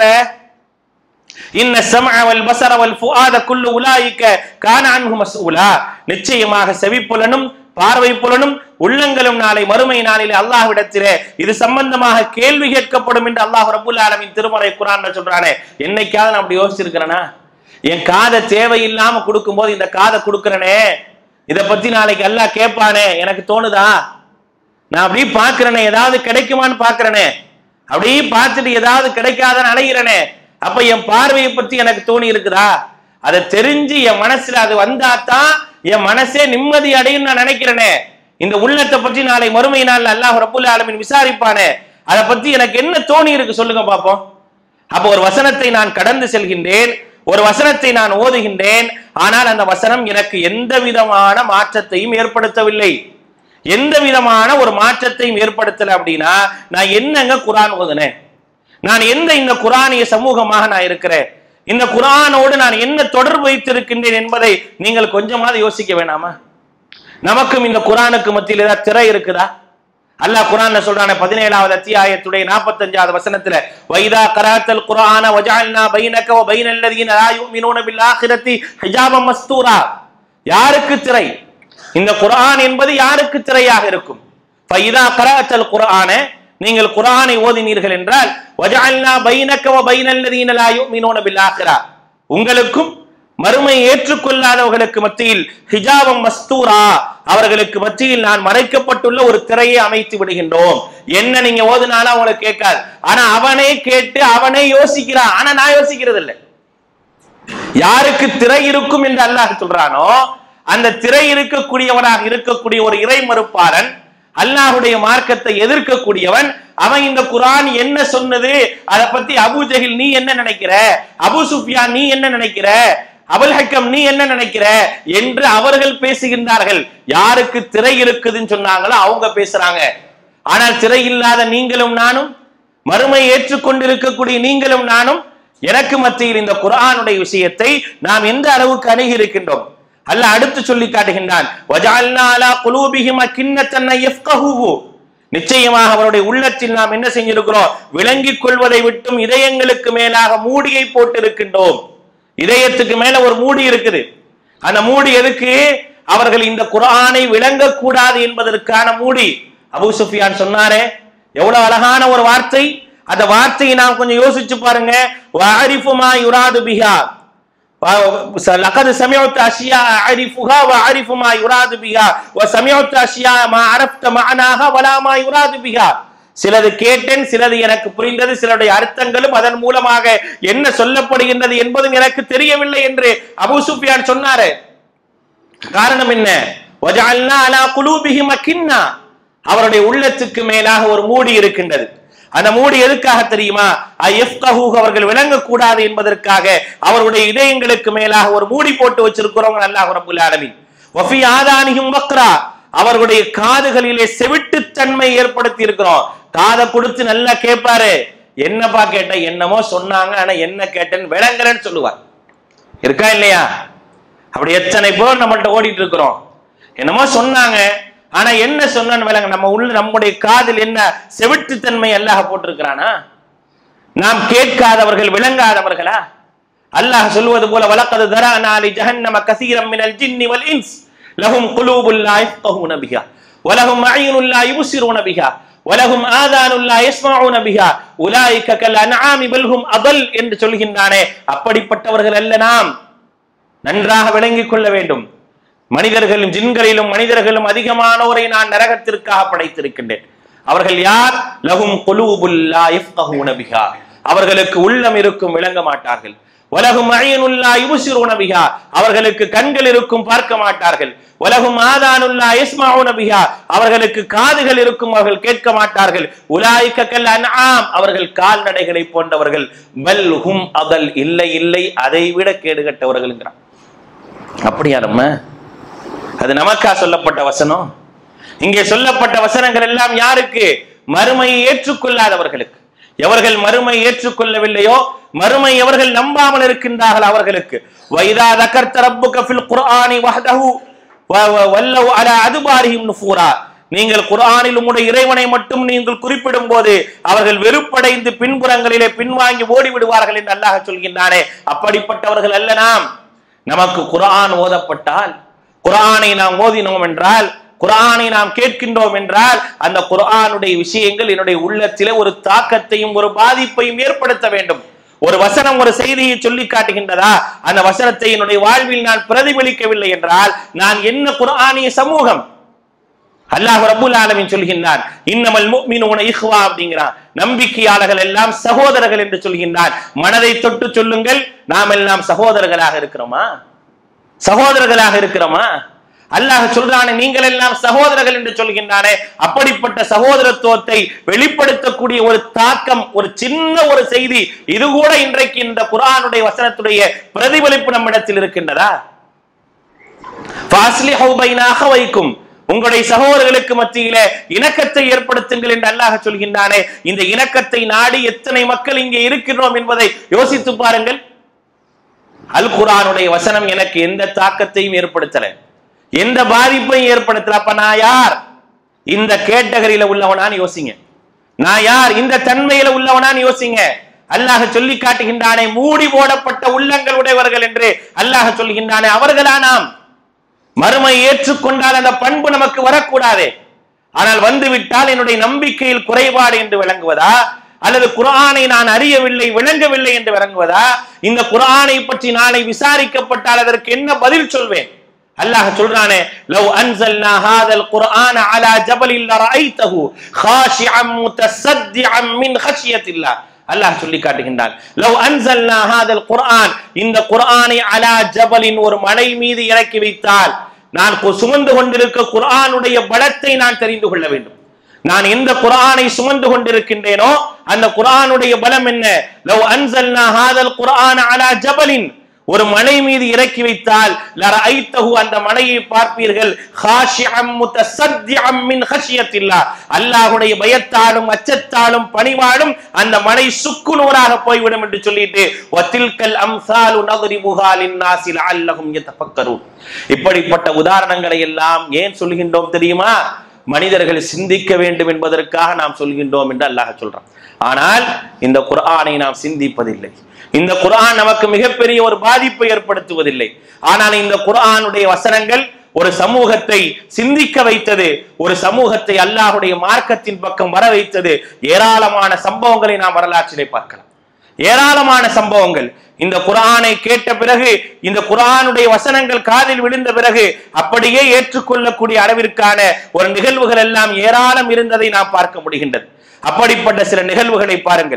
இன்ன சமஅ வல் பஸர வல் ஃபுஆத குல்லு உலாயிக கான அன்ஹு மஸ்ஊலா நிச்சயமாக செவிப்புலனும் பார்வை புலனும் உள்ளங்களும் நாளை மறுமை நாளிலே அல்லாஹ்விடத்திலே இது சம்பந்தமாக கேள்வி கேட்கப்படும் என்று அல்லாஹ் ரப்பல் ஆலமீன் திருமறை குர்ஆன்ல சொல்றானே என்னைக்காவது நான் அப்படி யோசிச்சிருக்கிறேனா என் காதை தேவையில்லாம கொடுக்கும்போது இந்த காதை கொடுக்கறனே இத பத்தி நாளைக்கு அல்லாஹ் கேட்பானே எனக்கு தோணுதா நான் அப்படியே பாக்குறேனே ஏதாவது கிடைக்குமான்னு பாக்குறேனே அப்படியே பார்த்துட்டு ஏதாவது கிடைக்காதன்னு அலைகிறனே அப்ப என் பார்வையை பத்தி எனக்கு தோணி இருக்குதா அதை தெரிஞ்சு என் மனசுல அது வந்தாதான் என் மனசே நிம்மதி அடையும் நான் நினைக்கிறேனே இந்த உள்ளத்தை பற்றி நாளை மறுமை நாள் அல்லாஹ் ரப்புல் ஆலமீன் விசாரிப்பானே அதை பத்தி எனக்கு என்ன தோணி இருக்கு சொல்லுங்க பாப்போம் அப்ப ஒரு வசனத்தை நான் கடந்து செல்கின்றேன் ஒரு வசனத்தை நான் ஓதுகின்றேன் ஆனால் அந்த வசனம் எனக்கு எந்த விதமான மாற்றத்தையும் ஏற்படுத்தவில்லை எந்த விதமான ஒரு மாற்றத்தையும் ஏற்படுத்தல அப்படின்னா நான் என்னங்க குரான் ஓதுனேன் நான் எந்த இந்த குரானிய சமூகமாக நான் இருக்கிறேன் இந்த குரானோடு நான் என்ன தொடர்பு வைத்திருக்கின்றேன் என்பதை நீங்கள் கொஞ்சமாவது யோசிக்க வேணாமா நமக்கும் இந்த குரானுக்கு மத்தியில் ஏதாவது திரை இருக்குதா அல்லாஹ் குரான்ல சொல்றானே பதினேழாவது அத்தியாயத்துடைய நாற்பத்தஞ்சாவது வசனத்துல வைதா கராத்தல் குரான வஜால்னா பைனக வ பைனல் லதீன லா யுமினூன பில் ஆখিরাতি ஹிஜாபம் மஸ்தூரா யாருக்கு திரை இந்த குர்ஆன் என்பது யாருக்கு திரையாக இருக்கும் ஃபைதா கராத்தல் குர்ஆன நீங்கள் குர்ஆனை ஓதினீர்கள் என்றால் வஜால்னா பைனக வ பைனல் லதீன லா யுமினூன பில் ஆখিরা உங்களுக்கும் மறுமை ஏற்றுக்கொள்ளாதவர்களுக்கு மத்தியில் ஹிஜாபம் மஸ்தூரா அவர்களுக்கு மத்தியில் நான் மறைக்கப்பட்டுள்ள ஒரு திரையை அமைத்து விடுகின்றோம் என்ன நீங்க ஓதுனாலும் அவங்களுக்கு கேட்காது ஆனா அவனே கேட்டு அவனே யோசிக்கிறான் ஆனா நான் யோசிக்கிறது இல்லை யாருக்கு திரை இருக்கும் என்று அல்லாஹ் சொல்றானோ அந்த திரை இருக்கக்கூடியவனாக இருக்கக்கூடிய ஒரு இறை மறுப்பாளன் அல்லாஹுடைய மார்க்கத்தை எதிர்க்கக்கூடியவன் அவன் இந்த குரான் என்ன சொன்னது அதை பத்தி அபு ஜஹில் நீ என்ன நினைக்கிற அபு சுஃபியான் நீ என்ன நினைக்கிற அபுல் ஹக்கம் நீ என்ன நினைக்கிற என்று அவர்கள் பேசுகின்றார்கள் யாருக்கு திரை இருக்குதுன்னு சொன்னாங்களோ அவங்க பேசுறாங்க ஆனால் திரை இல்லாத நீங்களும் நானும் மறுமை ஏற்றுக்கொண்டிருக்கக்கூடிய நீங்களும் நானும் எனக்கு மத்தியில் இந்த குர்ஆனுடைய விஷயத்தை நாம் எந்த அளவுக்கு அணுகி இருக்கின்றோம் அல்லாஹ் அடுத்து சொல்லி காட்டுகின்றான் வஜால்னா அலா குலூபிஹிம் அக்கின்னத்தன் யஃப்கஹூஹு நிச்சயமாக அவருடைய உள்ளத்தில் நாம் என்ன செஞ்சிருக்கிறோம் விளங்கிக் கொள்வதை விட்டும் இதயங்களுக்கு மேலாக மூடியை போட்டு இருக்கின்றோம் இதயத்துக்கு மேல ஒரு மூடி இருக்குது அந்த மூடி எதுக்கு அவர்கள் இந்த குர்ஆனை விளங்கக்கூடாது என்பதற்கான மூடி அபூ சுஃபியான் சொன்னாரே எவ்வளவு அழகான ஒரு வார்த்தை அந்த வார்த்தையை நாம் கொஞ்சம் யோசிச்சு பாருங்க வஅரிஃபு மா யுராது பிஹா لقد سمعت اشياء اعرفها واعرف ما يراد بها وسمعت اشياء ما عرفت معناها ولا ما يراد بها சிலது கேட்டேன் சிலது எனக்கு புரிந்தது சிலருடைய அர்த்தங்களும் அதன் மூலமாக என்ன சொல்லப்படுகின்றது என்பதும் எனக்கு தெரியவில்லை என்று அபூ சுஃபியான் சொன்னாரு காரணம் என்ன வஜஅல்னா அலா குலூபிஹிம் அக்கின்னா அவருடைய உள்ளத்துக்கு மேலாக ஒரு மூடி இருக்கின்றது அந்த மூடி எதுக்காக தெரியுமா ஐஎஃப்கஹூ அவர்கள் விளங்கக்கூடாது என்பதற்காக அவருடைய இதயங்களுக்கு மேலாக ஒரு மூடி போட்டு வச்சிருக்கிறவங்க அல்லாஹ் ரப்புல் ஆலமீன் வஃபி ஆதானிஹிம் வக்ரா அவர்களுடைய காதுகளிலே செவிட்டுத்தன்மை ஏற்படுத்தி இருக்கிறோம் காதை கொடுத்து நல்லா கேட்பாரு என்னப்பா கேட்ட என்னமோ சொன்னாங்க ஆனா என்ன கேட்டேன்னு விளங்கலன்னு சொல்லுவார் இருக்கா இல்லையா அப்படி எத்தனை பேர் நம்மள்ட்ட ஓடிட்டு இருக்கிறோம் என்னமோ சொன்னாங்க ஆனா என்ன சொன்னான்னு விளங்க நம்ம உள்ள நம்முடைய காதில் என்ன செவிட்டுத்தன்மை அல்லாஹ் போட்டிருக்கிறானா நாம் கேட்காதவர்கள் விளங்காதவர்களா அல்லாஹ் சொல்வது போல வலக்கது தரானா லி ஜஹன்னம கஸீரம் மினல் ஜின்னி வல் இன்ஸ் லஹும் குலூபுல் லா யஃகஹூன பிஹா வலஹும் அய்யுனுல் லா யுப்சிரூன பிஹா வலஹும் ஆதானுல் லா யஸ்மஊன பிஹா உலாயிக கல் அன்ஆமி பல் ஹும் அதல் என்று சொல்கின்றானே அப்படிப்பட்டவர்கள் அல்ல நாம் நன்றாக விளங்கிக் கொள்ள வேண்டும் மனிதர்களும் ஜின்களிலும் மனிதர்களும் அதிகமானோரை நான் நரகத்திற்காக படைத்திருக்கின்றேன் அவர்கள் யார் லஹும் குலூபுல் லா யஃகஹூன பிஹா அவர்களுக்கு உள்ளம் இருக்கும் விளங்க மாட்டார்கள் வலகும் அழியனுல்லா யுபுசிரூன பிஹா அவர்களுக்கு கண்கள் இருக்கும் பார்க்க மாட்டார்கள் உலகும் ஆதானுல்லா இஸ்மாவுன பிஹா அவர்களுக்கு காதுகள் இருக்கும் அவர்கள் கேட்க மாட்டார்கள் உலாய்க்க கல் அன்ஆம் அவர்கள் கால்நடைகளை போன்றவர்கள் பல் ஹும் அதல் இல்லை இல்லை அதை விட கேடுகட்டவர்கள்ங்கிறான் அப்படியா நம்ம அது நமக்கா சொல்லப்பட்ட வசனம் இங்கே சொல்லப்பட்ட வசனங்கள் எல்லாம் யாருக்கு மறுமையை ஏற்றுக்கொள்ளாதவர்களுக்கு எவர்கள் மறுமை ஏற்றுக்கொள்ளவில்லையோ மறுமை எவர்கள் நம்பாமல் இருக்கின்றார்கள் அவர்களுக்கு வைதா தகர்த்த ரப்புக ஃபில் குர்ஆனி வஹ்தஹு வ- வ- வல்லவ் அலா அதுபாரிஹிம் நுஃபூரா நீங்கள் குர்ஆனில் உம்முடைய இறைவனை மட்டும் நீங்கள் குறிப்பிடும் போது அவர்கள் வெறுப்படைந்து பின்புறங்களிலே பின்வாங்கி ஓடி விடுவார்கள் என்று அல்லாஹ் சொல்கின்றானே அப்படிப்பட்டவர்கள் அல்ல நாம் நமக்கு குர்ஆன் ஓதப்பட்டால் குர்ஆனை நாம் ஓதினோம் என்றால் குர்ஆனை நாம் கேட்கின்றோம் என்றால் அந்த குர்ஆனுடைய விஷயங்கள் என்னுடைய உள்ளத்திலே ஒரு தாக்கத்தையும் ஒரு பாதிப்பையும் ஏற்படுத்த வேண்டும் ஒரு வசனம் ஒரு செய்தியை சொல்லி காட்டுகின்றதா அந்த வசனத்தை என்னுடைய வாழ்வில் நான் பிரதிபலிக்கவில்லை என்றால் நான் என்ன குர்ஆனிய சமூகம் அல்லாஹ் ரப்புல் ஆலமீன் சொல்கின்றான் இன்னமல் முஃமினூன இஹ்வா அப்படிங்கிறான் நம்பிக்கையாளர்கள் எல்லாம் சகோதரர்கள் என்று சொல்கின்றான் மனதை தொட்டு சொல்லுங்கள் நாம் எல்லாம் சகோதரர்களாக இருக்கிறோமா சகோதரர்களாக இருக்கிறோமா அல்லாஹ் சொல்றானே நீங்கள் எல்லாம் சகோதரர்கள் என்று சொல்கின்றானே அப்படிப்பட்ட சகோதரத்துவத்தை வெளிப்படுத்தக்கூடிய ஒரு தாக்கம் ஒரு சின்ன ஒரு செய்தி இது கூட இன்றைக்கு இந்த குர்ஆனுடைய வசனத்துடைய பிரதிபலிப்பு நம்மிடத்தில் இருக்கின்றதா ஃபாஸ்லிஹு பைன அகவைக்கும் உங்களுடைய சகோதரர்களுக்கு மத்தியில இணக்கத்தை ஏற்படுத்துங்கள் என்று அல்லாஹ் சொல்கின்றானே இந்த இணக்கத்தை நாடி எத்தனை மக்கள் இங்கே இருக்கின்றோம் என்பதை யோசித்து பாருங்கள் அல் குர்ஆனுடைய வசனம் எனக்கு எந்த தாக்கத்தையும் ஏற்படுத்தல எந்த பாதிப்பையும் ஏற்படுத்தல அப்ப நான் யார் இந்த கேட்டகரியில உள்ளவனான்னு யோசிங்க நான் யார் இந்த தன்மையில உள்ளவனான்னு யோசிங்க அல்லாஹ் சொல்லி காட்டுகின்றானே மூடி போடப்பட்ட உள்ளங்கள் உடையவர்கள் என்று அல்லாஹ் சொல்கின்றானே அவர்களா நாம் மறுமை ஏற்றுக்கொண்டால் அந்த பண்பு நமக்கு வரக்கூடாதே ஆனால் வந்துவிட்டால் என்னுடைய நம்பிக்கையில் குறைபாடு என்று விளங்குவதா அல்லது குர்ஆனை நான் அறியவில்லை விளங்கவில்லை என்று விளங்குவதா இந்த குர்ஆனை பற்றி நாளை விசாரிக்கப்பட்டால் அதற்கு என்ன பதில் சொல்வேன் அல்லாஹ் சொல்றானே லவ் அன்சல்னா ஹாதல் குர்ஆன அலா ஜபலில் லரஐதஹு காஷிஅம் முத்தஸத்திஅம் மின் ஹஷியத்தில்லாஹ் அல்லாஹ் சொல்லி காட்டுகின்றான் லவ் அன்சல்னா ஹாதல் குர்ஆன் இந்த குர்ஆனை அலா ஜபலின் ஒரு மலை மீது இறக்கி வைத்தால் நான் கு- சுமந்து கொண்டிருக்க குர்ஆனுடைய பலத்தை நான் தெரிந்து கொள்ள வேண்டும் நான் எந்த குர்ஆனை சுமந்து கொண்டிருக்கின்றேனோ அந்த குர்ஆனுடைய பலம் என்ன லவ் அன்சல்னா ஹாதல் குர்ஆன அலா ஜபலின் ஒரு மலை மீது இறக்கி வைத்தால் லரஐத்தஹு அந்த மலையை பார்ப்பீர்கள் ஹாஷிஅம் முத்தஸத்திஅம் மின் ஹஷியத்தில்லாஹ் அல்லாஹ்வுடைய பயத்தாலும் அச்சத்தாலும் பணிவாலும் அந்த மலை சுக்குநூறாக போய்விடும் என்று சொல்லிட்டு வத்தில்கல் அம்சாலு நதுரிபுஹா லின்னாசி லஅல்லஹும் யதஃபக்கரூன் இப்படிப்பட்ட உதாரணங்களை எல்லாம் ஏன் சொல்கின்றோம் தெரியுமா மனிதர்கள் சிந்திக்க வேண்டும் என்பதற்காக நாம் சொல்கின்றோம் என்று அல்லாஹ் சொல்றான் ஆனால் இந்த குர்ஆனை நாம் சிந்திப்பதில்லை இந்த குர்ஆன் நமக்கு மிகப்பெரிய ஒரு பாதிப்பை ஏற்படுத்துவதில்லை ஆனால் இந்த குர்ஆனுடைய வசனங்கள் ஒரு சமூகத்தை சிந்திக்க வைத்தது ஒரு சமூகத்தை அல்லாஹ்வுடைய மார்க்கத்தின் பக்கம் வர வைத்தது ஏராளமான சம்பவங்களை நாம் வரலாற்றிலே பார்க்கலாம் ஏராளமான சம்பவங்கள் இந்த குர்ஆனை கேட்ட பிறகு இந்த குர்ஆனுடைய வசனங்கள் காதில் விழுந்த பிறகு அப்படியே ஏற்றுக்கொள்ளக்கூடிய அளவிற்கான ஒரு நிகழ்வுகள் எல்லாம் ஏராளம் இருந்ததை நாம் பார்க்க முடிகின்றது அப்படிப்பட்ட சில நிகழ்வுகளை பாருங்கள்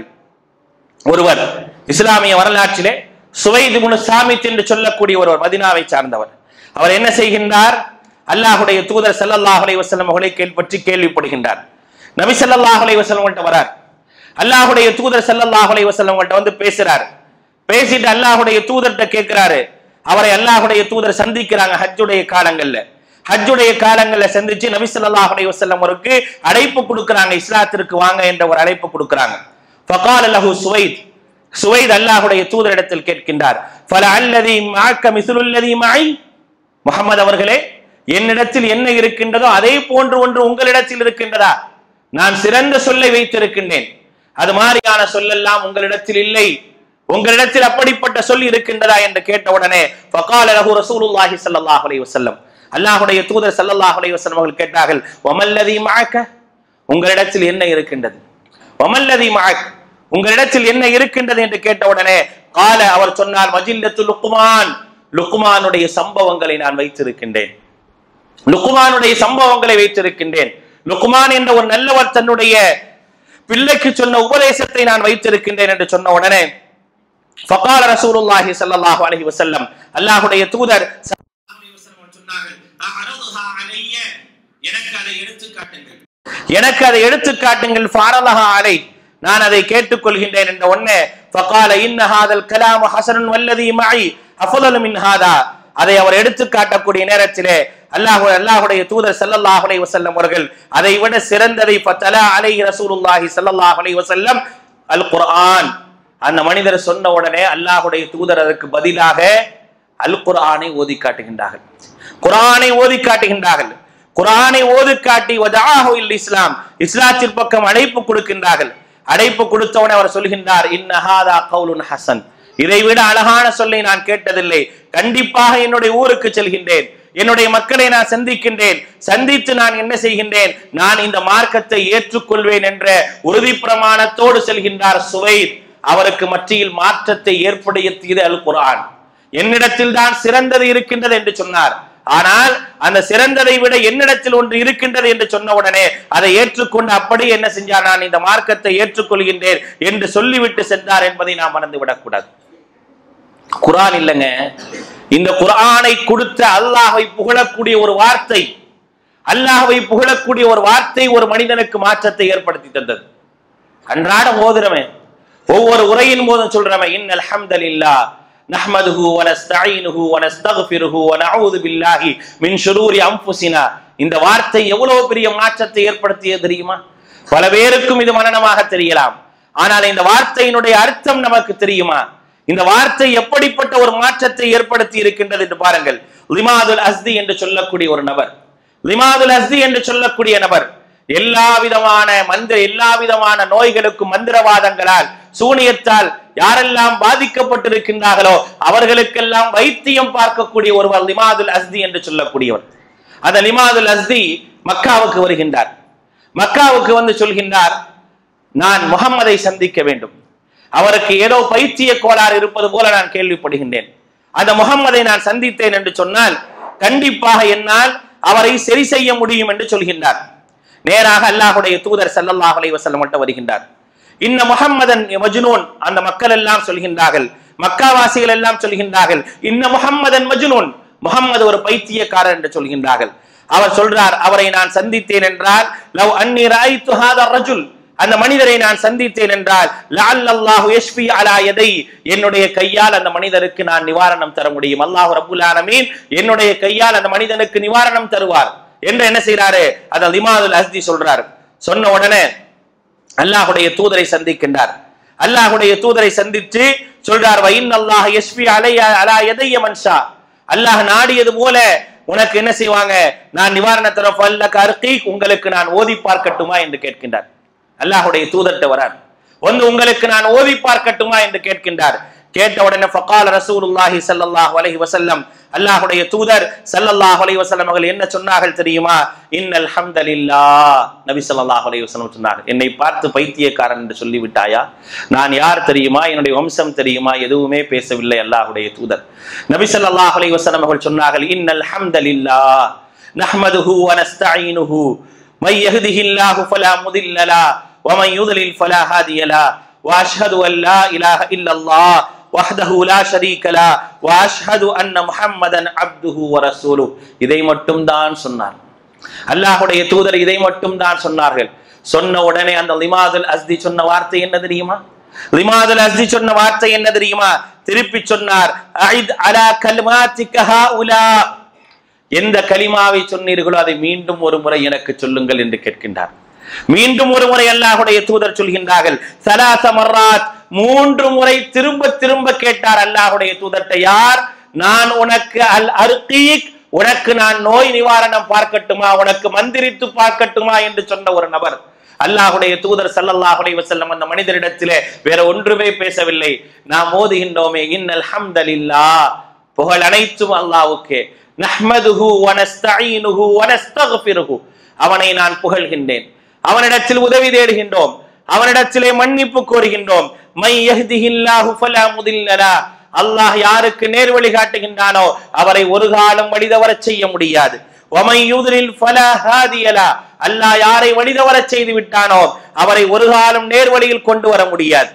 ஒருவர் இஸ்லாமிய வரலாற்றிலே சுவைது முனு சாமித் என்று சொல்லக்கூடிய ஒருவர் மதினாவை சார்ந்தவர் அவர் என்ன செய்கின்றார் அல்லாஹுடைய தூதர் ஸல்லல்லாஹு அலைஹி வஸல்லம் அவர்களை கேள்வி பற்றி கேள்விப்படுகின்றார் நபி ஸல்லல்லாஹு அலைஹி வஸல்லம் அவர்கள்ட்ட வரார் அல்லாஹுடைய தூதர் ஸல்லல்லாஹு அலைஹி வஸல்லம் கிட்ட வந்து பேசுறாரு பேசிட்டு அல்லாஹுடைய தூதர்கிட்ட கேட்கிறாரு அவரை அல்லாஹுடைய தூதர் சந்திக்கிறாங்க ஹஜ்ஜுடைய காலங்கள்ல ஹஜ்ஜுடைய காலங்கள்ல சந்திச்சு நபி ஸல்லல்லாஹு அலைஹி வஸல்லம் அவருக்கு அழைப்பு கொடுக்கறாங்க இஸ்லாத்திற்கு வாங்க என்ற ஒரு அழைப்பு கொடுக்கறாங்க ஃபகால லஹு சுவைத் சுவைத் அல்லாஹுடைய தூதரிடத்தில் கேட்கின்றார் ஃபல அல்லதி மாக்க மிஸ்லுல்லதி மாய் முகமது அவர்களே என்னிடத்தில் என்ன இருக்கின்றதோ அதே போன்று ஒன்று உங்களிடத்தில் இருக்கின்றதா நான் சிறந்த சொல்லை வைத்திருக்கின்றேன் அது மாதிரியான சொல்லெல்லாம் உங்களிடத்தில் இல்லை உங்களிடத்தில் அப்படிப்பட்ட சொல் இருக்கின்றதா என்று கேட்ட உடனே ஃபகால லஹு ரசூலுல்லாஹி ஸல்லல்லாஹு அலைஹி வஸல்லம் அல்லாஹ்வுடைய தூதர் ஸல்லல்லாஹு அலைஹி வஸல்லம் அவர்கள் கேட்டார்கள் வமல்லதி மாக்க உங்களிடத்தில் என்ன இருக்கின்றது வமல்லதி மாக் உங்களிடத்தில் என்ன இருக்கின்றது என்று கேட்ட உடனே கால அவர் சொன்னார் மஜில்லத்து லுக்குமான் லுக்குமானுடைய சம்பவங்களை நான் வைத்திருக்கின்றேன் லுக்குமானுடைய சம்பவங்களை வைத்திருக்கின்றேன் லுக்குமான் என்ற ஒரு நல்லவர் தன்னுடைய பிள்ளைக்கு சொன்ன உபதேசத்தை நான் வைத்திருக்கின்றேன் என்று சொன்ன உடனே ஃபகால ரசூலுல்லாஹி ஸல்லல்லாஹு அலைஹி வஸல்லம் அல்லாஹ்வுடைய தூதர் ஸல்லல்லாஹு அலைஹி வஸல்லம் சொன்னார்கள் அஅரதுஹா அலைய எனக்கு அதை எடுத்து காட்டுங்கள் எனக்கு அதை எடுத்து காட்டுங்கள் ஃபாரலஹா அலை நான் அதை கேட்டுக்கொள்கின்றேன் என்ற ஒண்ணே ஃபகால இன்ன ஹாதல் கலாம் ஹஸனுன் வல்லதி மஇ அஃலலு மின் ஹாதா அதை அவர் எடுத்து காட்டக்கூடிய நேரத்திலே அல்லாஹ் அல்லாஹ்வுடைய தூதர் ஸல்லல்லாஹு அலைஹி வஸல்லம் அவர்கள் அதை விட சிறந்ததை ஃபதலா அலைஹி ரசூலுல்லாஹி ஸல்லல்லாஹு அலைஹி வஸல்லம் அல் குர்ஆன் அந்த மனிதர் சொன்ன உடனே அல்லாஹ்வுடைய தூதர் அதற்கு பதிலாக அல் குர்ஆனை ஓதி காட்டுகின்றார்கள் குர்ஆனை ஓதி காட்டுகின்றார்கள் குர்ஆனை ஓதி காட்டி வதாஹு இல் இஸ்லாம் இஸ்லாத்தின் பக்கம் அழைப்பு கொடுக்கின்றார்கள் அழைப்பு கொடுத்தவனே அவர் சொல்கின்றார் இன்னஹாதா கவுலுன் ஹசன் இதை விட அழகான சொல்லை நான் கேட்டதில்லை கண்டிப்பாக என்னுடைய ஊருக்கு செல்கின்றேன் என்னுடைய மக்களை நான் சந்திக்கின்றேன் சந்தித்து நான் என்ன செய்கின்றேன் நான் இந்த மார்க்கத்தை ஏற்றுக்கொள்வேன் என்ற உறுதி பிரமாணத்தோடு செல்கின்றார் சுவைத் அவருக்கு மத்தியில் மாற்றத்தை ஏற்படுத்தியது அல் குர்ஆன் என்னிடத்தில் தான் சிறந்தது இருக்கின்றது என்று சொன்னார் ஆனால் அந்த சிறந்ததை விட என்னிடத்தில் ஒன்று இருக்கின்றது என்று சொன்ன உடனே அதை ஏற்றுக்கொண்டு அப்படி என்ன செஞ்சார் நான் இந்த மார்க்கத்தை ஏற்றுக்கொள்கின்றேன் என்று சொல்லிவிட்டு சென்றார் என்பதை நாம் மறந்து விடக்கூடாது குரான் இல்லைங்க இந்த குரானை கொடுத்த அல்லாஹை புகழக்கூடிய ஒரு வார்த்தை அல்லாஹ்வை புகழக்கூடிய ஒரு வார்த்தை ஒரு மனிதனுக்கு மாற்றத்தை ஏற்படுத்தி தந்தது அன்றாடம் ஓதுறவன் ஒவ்வொரு உரையின் போதும் சொல்றவன் இன்னல் ஹம்தலில்லா நஹ்மதுஹு வ நஸ்தஈனுஹு வ நஸ்தக்ஃபிருஹு வ நஊது பில்லாஹி மின் ஷுரூரி அன்ஃபுஸினா இந்த வார்த்தை எவ்வளவு பெரிய மாற்றத்தை ஏற்படுத்தியது தெரியுமா பல பேருக்கும் இது மனனமாக தெரியலாம் ஆனால் இந்த வார்த்தையினுடைய அர்த்தம் நமக்கு தெரியுமா இந்த வார்த்தை எப்படிப்பட்ட ஒரு மாற்றத்தை ஏற்படுத்தி இருக்கின்றது என்று பாருங்கள் லிமாதுல் அஸ்தி என்று சொல்லக்கூடிய ஒரு நபர் லிமாதுல் அஸ்தி என்று சொல்லக்கூடிய நபர் எல்லா விதமான மந்திர எல்லா விதமான நோய்களுக்கும் மந்திரவாதங்களால் சூனியத்தால் யாரெல்லாம் பாதிக்கப்பட்டிருக்கின்றார்களோ அவர்களுக்கெல்லாம் வைத்தியம் பார்க்கக்கூடிய ஒருவர் லிமாதுல் அஸ்தி என்று சொல்லக்கூடியவர் அந்த லிமாதுல் அஸ்தி மக்காவுக்கு வருகின்றார் மக்காவுக்கு வந்து சொல்கின்றார் நான் முகம்மதை சந்திக்க வேண்டும் அவருக்கு ஏதோ பைத்திய கோளாறு இருப்பது போல நான் கேள்விப்படுகின்றேன் அந்த முகம்மதை நான் சந்தித்தேன் என்று சொன்னால் கண்டிப்பாக என்னால் அவரை சரி செய்ய முடியும் என்று சொல்கின்றார் நேராக அல்லாஹுடைய தூதர் ஸல்லல்லாஹு அலைஹி வஸல்லம் மட்டும் வருகின்றார் இன்ன முஹம்மதன் மஜ்னூன் அந்த மக்கள் எல்லாம் சொல்கின்றார்கள் மக்காவாசிகள் எல்லாம் சொல்கின்றார்கள் இன்ன முஹம்மதன் மஜ்னூன் முகம்மது ஒரு பைத்தியக்காரர் என்று சொல்கின்றார்கள் அவர் சொல்றார் அவரை நான் சந்தித்தேன் என்றால் லவ் அன்னி ராய்த்து ஹாதா ரஜுல் அந்த மனிதரை நான் சந்தித்தேன் என்றால் லஅல்லல்லாஹு யஷ்ஃபி அலா யதை என்னுடைய கையால் அந்த மனிதருக்கு நான் நிவாரணம் தர முடியும் அல்லாஹ் ரப்புல் ஆலமீன் என்னுடைய கையால் அந்த மனிதனுக்கு நிவாரணம் தருவார் என்று என்ன செய்றாரு அத லிமாதுல் அஸ்தி சொல்றாரு சொன்ன உடனே அல்லாஹுடைய தூதரை சந்திக்கின்றார் அல்லாஹுடைய தூதரை சந்தித்து சொல்றார் வைன் அல்லாஹ் யஷ்ஃபி அலைய அலா யதைய மன்ஷா அல்லாஹ் நாடியது போல உனக்கு என்ன செய்வாங்க நான் நிவாரண தரப்பு அல்ல கருக்கி உங்களுக்கு நான் ஓதி பார்க்கட்டுமா என்று கேட்கின்றார் அல்லாஹுடைய தூதர்கிட்ட வரார் வந்து உங்களுக்கு நான் ஓதி பார்க்கட்டுமா என்று கேட்கின்றார் கேட்ட உடனே ஃபகால ரசூலுல்லாஹி ஸல்லல்லாஹு அலைஹி வஸல்லம் அல்லாஹ்வுடைய தூதர் ஸல்லல்லாஹு அலைஹி வஸல்லம் அவர்கள் என்ன சொன்னார்கள் தெரியுமா இன்னல் ஹம்தலில்லாஹ் நபி ஸல்லல்லாஹு அலைஹி வஸல்லம் சொன்னார்கள் என்னை பார்த்து பைத்தியக்காரன் என்று சொல்லி விட்டாயா நான் யார் தெரியுமா என்னுடைய வம்சம் தெரியுமா எதுவுமே பேசவில்லை அல்லாஹ்வுடைய தூதர் நபி ஸல்லல்லாஹு அலைஹி வஸல்லம் அவர்கள் சொன்னார்கள் இன்னல் ஹம்தலில்லாஹ் நஹ்மதுஹு வ நஸ்தஈனுஹு من يهده الله فلا مضل له ومن يضلل فلا هادي له واشهد ان لا اله الا الله وحده لا شريك له واشهد ان محمدا عبده ورسوله இதை மட்டும் தான் சொன்னார் அல்லாஹ்வுடைய தூதர் இதை மட்டும் தான் சொன்னார்கள் சொன்ன உடனே அந்த லிமாதுல் அஸ்தி சொன்ன வார்த்தை என்ன தெரியுமா லிமாதுல் அஸ்தி சொன்ன வார்த்தை என்ன தெரியுமா திருப்பி சொன்னார் அஇத் அலா கலிமாத்திக ஹாஉலா எந்த கலிமாவை சொன்னீர்களோ அதை மீண்டும் ஒரு முறை எனக்கு சொல்லுங்கள் என்று கேட்கின்றார் மீண்டும் ஒரு முறை அல்லாஹுடைய தூதர் சொல்கின்றார்கள் சலாச மர்ராத் மூன்று முறை திரும்ப திரும்ப கேட்டார் அல்லாஹுடைய தூதர்ட்ட யார் நான் உனக்கு அல் அர்கீக் உனக்கு நான் நோய் நிவாரணம் பார்க்கட்டுமா உனக்கு மந்திரித்து பார்க்கட்டுமா என்று சொன்ன ஒரு நபர் அல்லாஹுடைய தூதர் ஸல்லல்லாஹு அலைஹி வஸல்லம் அந்த மனிதரிடத்திலே வேற ஒன்றுமே பேசவில்லை நாம் ஓதுகின்றோமே இன்னல் ஹம்தலில்லாஹ் புகழ் அனைத்தும் அல்லாஹ்வுக்கே நஹ்மதுஹு வ நஸ்தஈனுஹு வ நஸ்தக்ஃபிருஹு அவனை நான் புகழ்கின்றேன் அவனிடத்தில் உதவி தேடுகின்றோம் அவனிடத்திலே மன்னிப்பு கோருகின்றோம் மை யஹ்திஹில்லாஹு ஃபலா முதில்லலா அல்லாஹ் யாருக்கு நேர்வழி காட்டுகின்றானோ அவரை ஒரு காலம் வழிதவரச் செய்ய முடியாது وَمَن يُضْلِلْ فَلَا هَادِيَ لَهُ அல்லாஹ் யாரை வழிதவரச் செய்து விட்டானோ அவரை ஒரு காலம் நேர்வழியில் கொண்டு வர முடியாது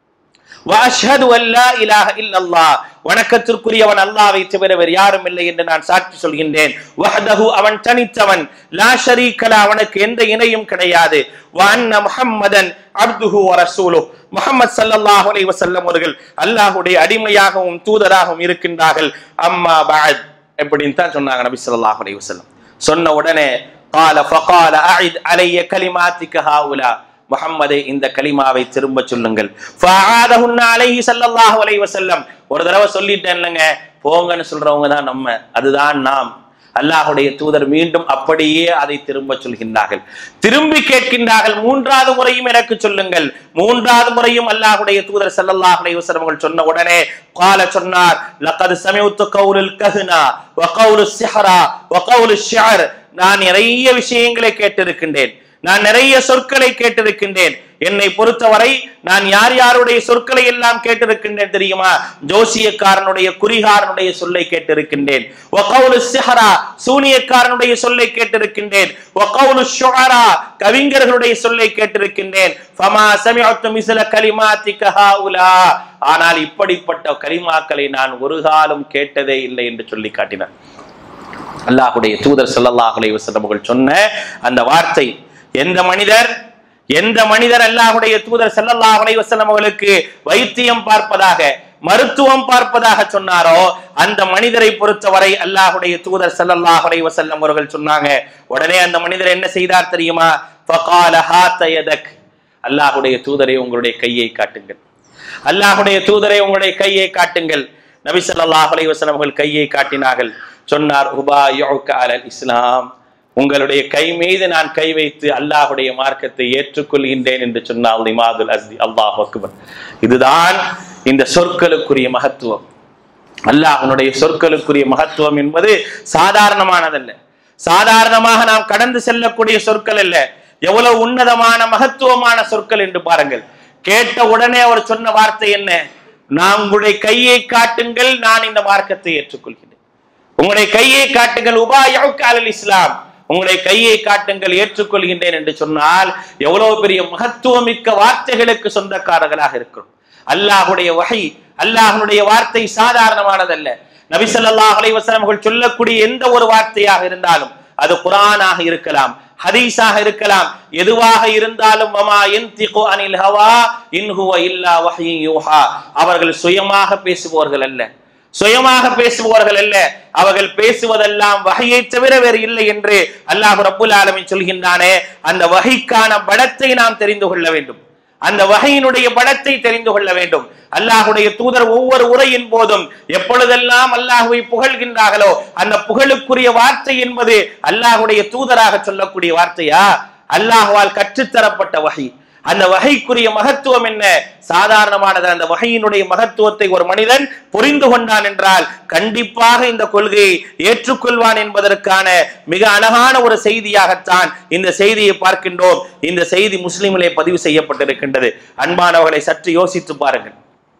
وَأَشْهَدُ أَن لَّا إِلَٰهَ إِلَّا اللَّهُ வணக்கத்திற்குரியவன் அல்லாஹ்வை தவிர வேறு யாரும் இல்லை என்று நான் சாட்சி சொல்கின்றேன் வஹ்தஹு அவன் தனித்தவன் லா ஷரீக லா அவனுக்கு எந்த இணையும் கிடையாது வ அன்ன முஹம்மதன் அப்துஹு வ ரசூலுஹு முஹம்மது ஸல்லல்லாஹு அலைஹி வஸல்லம் அவர்கள் அல்லாஹ்வுடைய அடிமையாகவும் தூதராகவும் இருக்கின்றார்கள் அம்மா பஅத் எப்படின்னு தான் சொன்னாங்க நபி ஸல்லல்லாஹு அலைஹி வஸல்லம் சொன்ன உடனே قال فقال اعد علي كلماتك هؤلاء முஹம்மதே இந்த கலிமாவை திரும்ப சொல்லுங்கள் ஃபஆதஹுன்ன அலைஹி ஸல்லல்லாஹு அலைஹி வஸல்லம் ஒரு தடவை சொல்லிட்டேன் இல்லைங்க போங்கன்னு சொல்றவங்க தான் நம்ம அதுதான் நாம் அல்லாஹுடைய தூதர் மீண்டும் அப்படியே அதை திரும்ப சொல்கின்றார்கள் திரும்பி கேட்கின்றார்கள் மூன்றாவது முறையும் எனக்கு சொல்லுங்கள் மூன்றாவது முறையும் அல்லாஹுடைய தூதர் ஸல்லல்லாஹு அலைஹி வஸல்லம் அவர்கள் சொன்ன உடனே قال சொன்னார் லقد سمعت قول الكهنة وقول السحرة وقول الشعر நான் நிறைய விஷயங்களை கேட்டிருக்கின்றேன் நான் நிறைய சொற்களை கேட்டிருக்கின்றேன் என்னை பொறுத்தவரை நான் யார் யாருடைய சொற்களை எல்லாம் கேட்டிருக்கின்றேன் தெரியுமா ஜோசியக்காரனுடைய குறிகாரனுடைய சொல்லை கேட்டிருக்கின்றேன் வகவுலு சிஹரா சூனியக்காரனுடைய சொல்லை கேட்டிருக்கின்றேன் வகவுலு ஷுஅரா கவிஞர்களுடைய சொல்லை கேட்டிருக்கின்றேன் ஃபமா சமிஅத்து மிஸ்ல கலிமாத்திக ஹாஉலா ஆனால் இப்படிப்பட்ட கலிமாக்களை நான் ஒரு காலம் கேட்டதே இல்லை என்று சொல்லி காட்டினார் அல்லாஹுடைய தூதர் ஸல்லல்லாஹு அலைஹி வஸல்லம் அவர்கள் சொன்ன அந்த வார்த்தை எந்த மனிதர் எந்த மனிதர் அல்லாஹுடைய தூதர் ஸல்லல்லாஹு அலைஹி வஸல்லம் அவர்களுக்கு வைத்தியம் பார்ப்பதாக மருத்துவம் பார்ப்பதாக சொன்னாரோ அந்த மனிதரை பொறுத்தவரை அல்லாஹுடைய தூதர் ஸல்லல்லாஹு அலைஹி வஸல்லம் அவர்கள் சொன்னாங்க உடனே அந்த மனிதர் என்ன செய்தார் தெரியுமா ஃபகால ஹாத்த யதக் அல்லாஹுடைய தூதரை உங்களுடைய கையை காட்டுங்கள் அல்லாஹுடைய தூதரை உங்களுடைய கையை காட்டுங்கள் நபி ஸல்லல்லாஹு அலைஹி வஸல்லம் அவர்கள் கையை காட்டினார்கள் சொன்னார் உபாயுக அலல் இஸ்லாம் உங்களுடைய கை மீது நான் கை வைத்து அல்லாஹுடைய மார்க்கத்தை ஏற்றுக்கொள்கின்றேன் என்று சொன்னால் லிமாதுல் அஸ்தி அல்லாஹ் அக்பர் இதுதான் இந்த சொற்களுக்குரிய மகத்துவம் அல்லாஹ்வுடைய சொற்களுக்குரிய மகத்துவம் என்பது சாதாரணமானதல்ல சாதாரணமாக நாம் கடந்து செல்லக்கூடிய சொற்கள் அல்ல எவ்வளவு உன்னதமான மகத்துவமான சொற்கள் என்று பாருங்கள் கேட்ட உடனே அவர் சொன்ன வார்த்தை என்ன நான் உங்களுடைய கையை காட்டுங்கள் நான் இந்த மார்க்கத்தை ஏற்றுக்கொள்கிறேன் உங்களுடைய கையை காட்டுங்கள் உபாயுக அலல் இஸ்லாம் உங்களுடைய கையை காட்டுங்கள் ஏற்றுக்கொள்கின்றேன் என்று சொன்னால் எவ்வளவு பெரிய மகத்துவமிக்க வார்த்தைகளுக்கு சொந்தக்காரர்களாக இருக்கிறோம் அல்லாஹுடைய வகை அல்லாஹனுடைய வார்த்தை சாதாரணமானதல்ல நபி ஸல்லல்லாஹு அலைஹி வஸல்லம் அவர்கள் சொல்லக்கூடிய எந்த ஒரு வார்த்தையாக இருந்தாலும் அது குர்ஆனாக இருக்கலாம் ஹதீஸாக இருக்கலாம் எதுவாக இருந்தாலும் வமா யன்திகு அனில் ஹவா இன் ஹுவ இல்லா வஹ்யு யூஹா அவர்கள் சுயமாக பேசுபவர்கள் அல்ல சுயமாக பேசுபவர்கள் அல்ல அவர்கள் பேசுவதெல்லாம் வகையை தவிர வேறு இல்லை என்று அல்லாஹ் ரப்புல் ஆலமீன் சொல்கின்றானே அந்த வகைக்கான படத்தை நாம் தெரிந்து கொள்ள வேண்டும் அந்த வகையினுடைய படத்தை தெரிந்து கொள்ள வேண்டும் அல்லாஹுடைய தூதர் ஒவ்வொரு உரையின் போதும் எப்பொழுதெல்லாம் அல்லாஹுவை புகழ்கின்றார்களோ அந்த புகழுக்குரிய வார்த்தை என்பது அல்லாஹுடைய தூதராக சொல்லக்கூடிய வார்த்தையா அல்லாஹுவால் கற்றுத்தரப்பட்ட வகை அந்த வகைக்குரிய மகத்துவம் என்ன சாதாரணமானது அந்த வகையினுடைய மகத்துவத்தை ஒரு மனிதன் புரிந்து கொண்டான் என்றால் கண்டிப்பாக இந்த கொள்கையை ஏற்றுக்கொள்வான் என்பதற்கான மிக அழகான ஒரு செய்தியாகத்தான் இந்த செய்தியை பார்க்கின்றோம் இந்த செய்தி முஸ்லிமிலே பதிவு செய்யப்பட்டிருக்கின்றது அன்பானவர்களை சற்று யோசித்து பாருங்கள்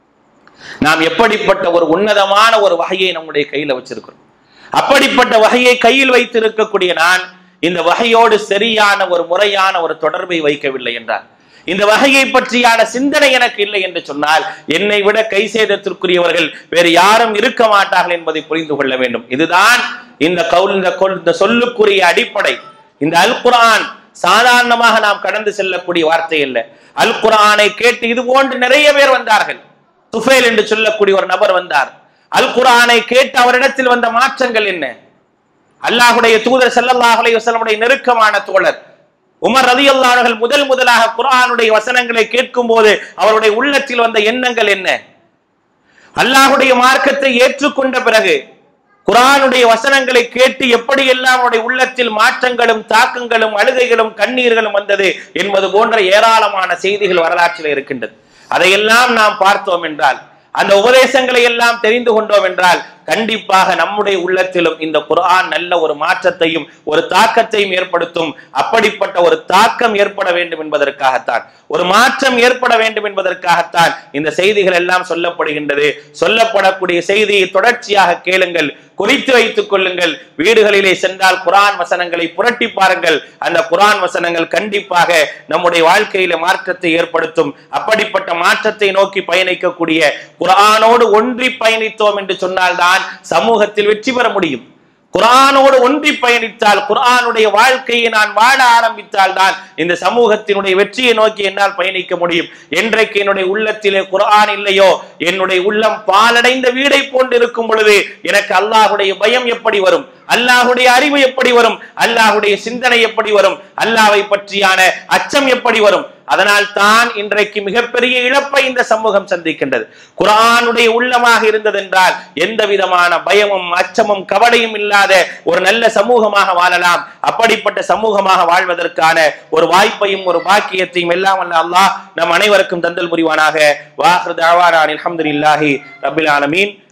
நாம் எப்படிப்பட்ட ஒரு உன்னதமான ஒரு வகையை நம்முடைய கையில வச்சிருக்கிறோம் அப்படிப்பட்ட வகையை கையில் வைத்திருக்கக்கூடிய நான் இந்த வகையோடு சரியான ஒரு முறையான ஒரு தொடர்பை வைக்கவில்லை என்றார் இந்த வகையை பற்றியான சிந்தனை எனக்கு இல்லை என்று சொன்னால் என்னை விட கை சேதத்திற்குரியவர்கள் வேறு யாரும் இருக்க மாட்டார்கள் என்பதை புரிந்து கொள்ள வேண்டும் இதுதான் இந்த கவுல் இந்த கொல் இந்த சொல்லுக்குரிய அடிப்படை இந்த அல் குர்ஆன் சாதாரணமாக நாம் கடந்து செல்லக்கூடிய வார்த்தை இல்லை அல் குர்ஆனை கேட்டு இது போன்று நிறைய பேர் வந்தார்கள் துஃபைல் என்று சொல்லக்கூடிய ஒரு நபர் வந்தார் அல் குர்ஆனை கேட்டு அவரிடத்தில் வந்த மாற்றங்கள் என்ன அல்லாஹுடைய தூதர் ஸல்லல்லாஹு அலைஹி வஸல்லமுடைய நெருக்கமான தோழர் உமர் ரலியல்லாஹு அன்ஹு முதல் முதலாக குர்ஆனுடைய வசனங்களை கேட்கும் போது அவருடைய உள்ளத்தில் வந்த எண்ணங்கள் என்ன அல்லாஹுடைய மார்க்கத்தை ஏற்றுக்கொண்ட பிறகு குர்ஆனுடைய வசனங்களை கேட்டு எப்படியெல்லாம் அவருடைய உள்ளத்தில் மாற்றங்களும் தாக்கங்களும் அழுகைகளும் கண்ணீர்களும் வந்தது என்பது போன்ற ஏராளமான செய்திகள் வரலாற்றில் இருக்கின்றது அதையெல்லாம் நாம் பார்த்தோம் என்றால் அந்த உபதேசங்களை எல்லாம் தெரிந்து கொண்டோம் என்றால் கண்டிப்பாக நம்முடைய உள்ளத்திலும் இந்த குர்ஆன் நல்ல ஒரு மாற்றத்தையும் ஒரு தாக்கத்தையும் ஏற்படுத்தும் அப்படிப்பட்ட ஒரு தாக்கம் ஏற்பட வேண்டும் என்பதற்காகத்தான் ஒரு மாற்றம் ஏற்பட வேண்டும் என்பதற்காகத்தான் இந்த செய்திகள் எல்லாம் சொல்லப்படுகின்றது சொல்லப்படக்கூடிய செய்தியை தொடர்ச்சியாக கேளுங்கள் குறித்து வைத்துக் கொள்ளுங்கள் வீடுகளிலே சென்றால் குர்ஆன் வசனங்களை புரட்டி பாருங்கள் அந்த குர்ஆன் வசனங்கள் கண்டிப்பாக நம்முடைய வாழ்க்கையில மாற்றத்தை ஏற்படுத்தும் அப்படிப்பட்ட மாற்றத்தை நோக்கி பயணிக்கக்கூடிய குர்ஆனோடு ஒன்றி பயணித்தோம் என்று சொன்னால்தான் சமூகத்தில் வெற்றி பெற முடியும் குர்ஆனோடு ஒன்றி பயணித்தால் குர்ஆனுடைய வாழ்க்கையை நான் வாழ ஆரம்பித்தால் தான் இந்த சமூகத்தினுடைய வெற்றியை நோக்கி என்னால் பயணிக்க முடியும் என்றைக்கு என்னுடைய உள்ளத்திலே குர்ஆன் இல்லையோ என்னுடைய உள்ளம் பாலடைந்த வீடை போன்று இருக்கும் பொழுது எனக்கு அல்லாஹுடைய பயம் எப்படி வரும் அல்லாஹுடைய அறிவு எப்படி வரும் அல்லாஹுடைய சிந்தனை எப்படி வரும் அல்லாஹ்வை பற்றியான அச்சம் எப்படி வரும் அதனால் தான் இன்றைக்கு மிகப்பெரிய இழப்பை இந்த சமூகம் சந்திக்கின்றது குர்ஆனுடைய உள்ளமாக இருந்ததென்றால் எந்த விதமான பயமும் அச்சமும் கவலையும் இல்லாத ஒரு நல்ல சமூகமாக வாழலாம் அப்படிப்பட்ட சமூகமாக வாழ்வதற்கான ஒரு வாய்ப்பையும் ஒரு பாக்கியத்தையும் எல்லாம் வல்ல அல்லாஹ் நம் அனைவருக்கும் தந்தல் புரிவானாக வாஹ்ரு தாவாரான் அல்ஹம்துலில்லாஹி ரப்பில் ஆலமீன்